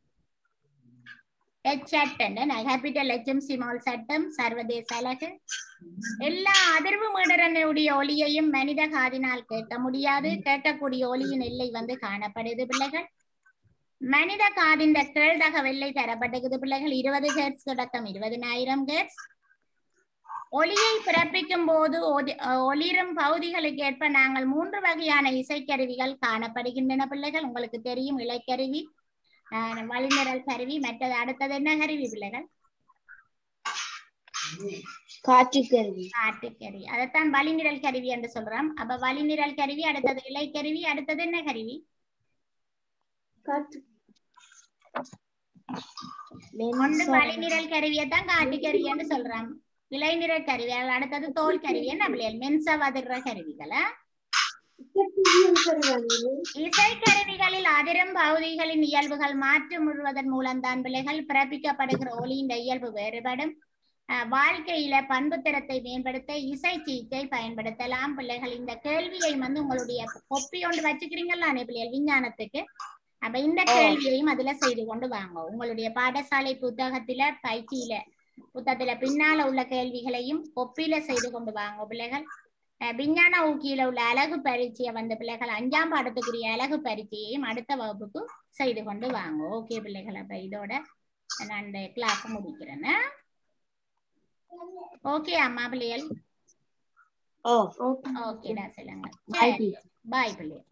கேபிட்டல் எச்எம் சிமால் சட்டம் சர்வதேச அழகு எல்லா அதிர்வு மீடரனுடைய ஒலியையும் மனித காதினால் கேட்க முடியாது கேட்கக்கூடிய ஒலியின் எல்லை வந்து காணப்படுது பிள்ளைகள் மனித காதின் கேள்தக வெள்ளை தரப்பட்டிருக்குது பிள்ளைகள் இருபது ஹெர்ட்ஸ் தொடக்கம் இருபதினாயிரம் ஹெர்ட்ஸ் ஒளியை பிறப்பிக்கும் போது ஒதி- அஹ் ஒளிரும் பகுதிகளுக்கு ஏற்ப நாங்கள் மூன்று வகையான இசைக்கருவிகள் காணப்படுகின்றன பிள்ளைகள் உங்களுக்கு தெரியும் இலைக்கருவி அஹ் வழிநிரல் கருவி மற்றது அடுத்தது என்ன கருவி பிள்ளைகள் காற்றுக்கருவி காட்டுக்கருவி அதைத்தான் வழிநிரல் கருவி என்று சொல்றோம் அப்ப வழிநிரல் கருவி அடுத்தது இலைக்கருவி அடுத்தது என்ன கருவி ஒன்று வழிநிரல் கருவியை தான் காட்டுக்கருவி என்று சொல்றோம் இலைநிரல் கருவி அது அடுத்தது தோல் கருவி என்ன பிள்ளைகள் மென்ச வதிர்ற கருவிகளா இசை கருவிகளில் அதிரும் பகுதிகளின் இயல்புகள் மாற்றி முழுவதன் மூலம்தான் பிள்ளைகள் பிறப்பிக்கப்படுகிற ஒளியின் இயல்பு வேறுபடும் அஹ் வாழ்க்கையில பண்புத்திறத்தை மேம்படுத்த இசை சீட்டை பயன்படுத்தலாம் பிள்ளைகள் இந்த கேள்வியை வந்து உங்களுடைய கொப்பி ஒன்று வச்சுக்கிறீங்களானே பிள்ளைகள் விஞ்ஞானத்துக்கு அப்ப இந்த கேள்வியையும் அதுல செய்து கொண்டு வாங்க உங்களுடைய பாடசாலை புத்தகத்தில பயிற்சியில புத்தகத்துல பின்னால உள்ள கேள்விகளையும் கொப்பியில செய்து கொண்டு வாங்க பிள்ளைகள் அஹ் விஞ்ஞான ஊக்கியில உள்ள அழகு பரீட்சையை வந்த பிள்ளைகள் அஞ்சாம் பாடத்துக்குரிய அழகு பரீட்சையையும் அடுத்த வகுப்புக்கு செய்து கொண்டு வாங்க ஓகே பிள்ளைகள் அப்ப இதோட நான் இந்த கிளாஸ் முடிக்கிறேன் ஓகே அம்மா பிள்ளைகள் ஓ ஓகேடா சொல்லுங்க Bye, teacher. பாய் பிள்ளைகள்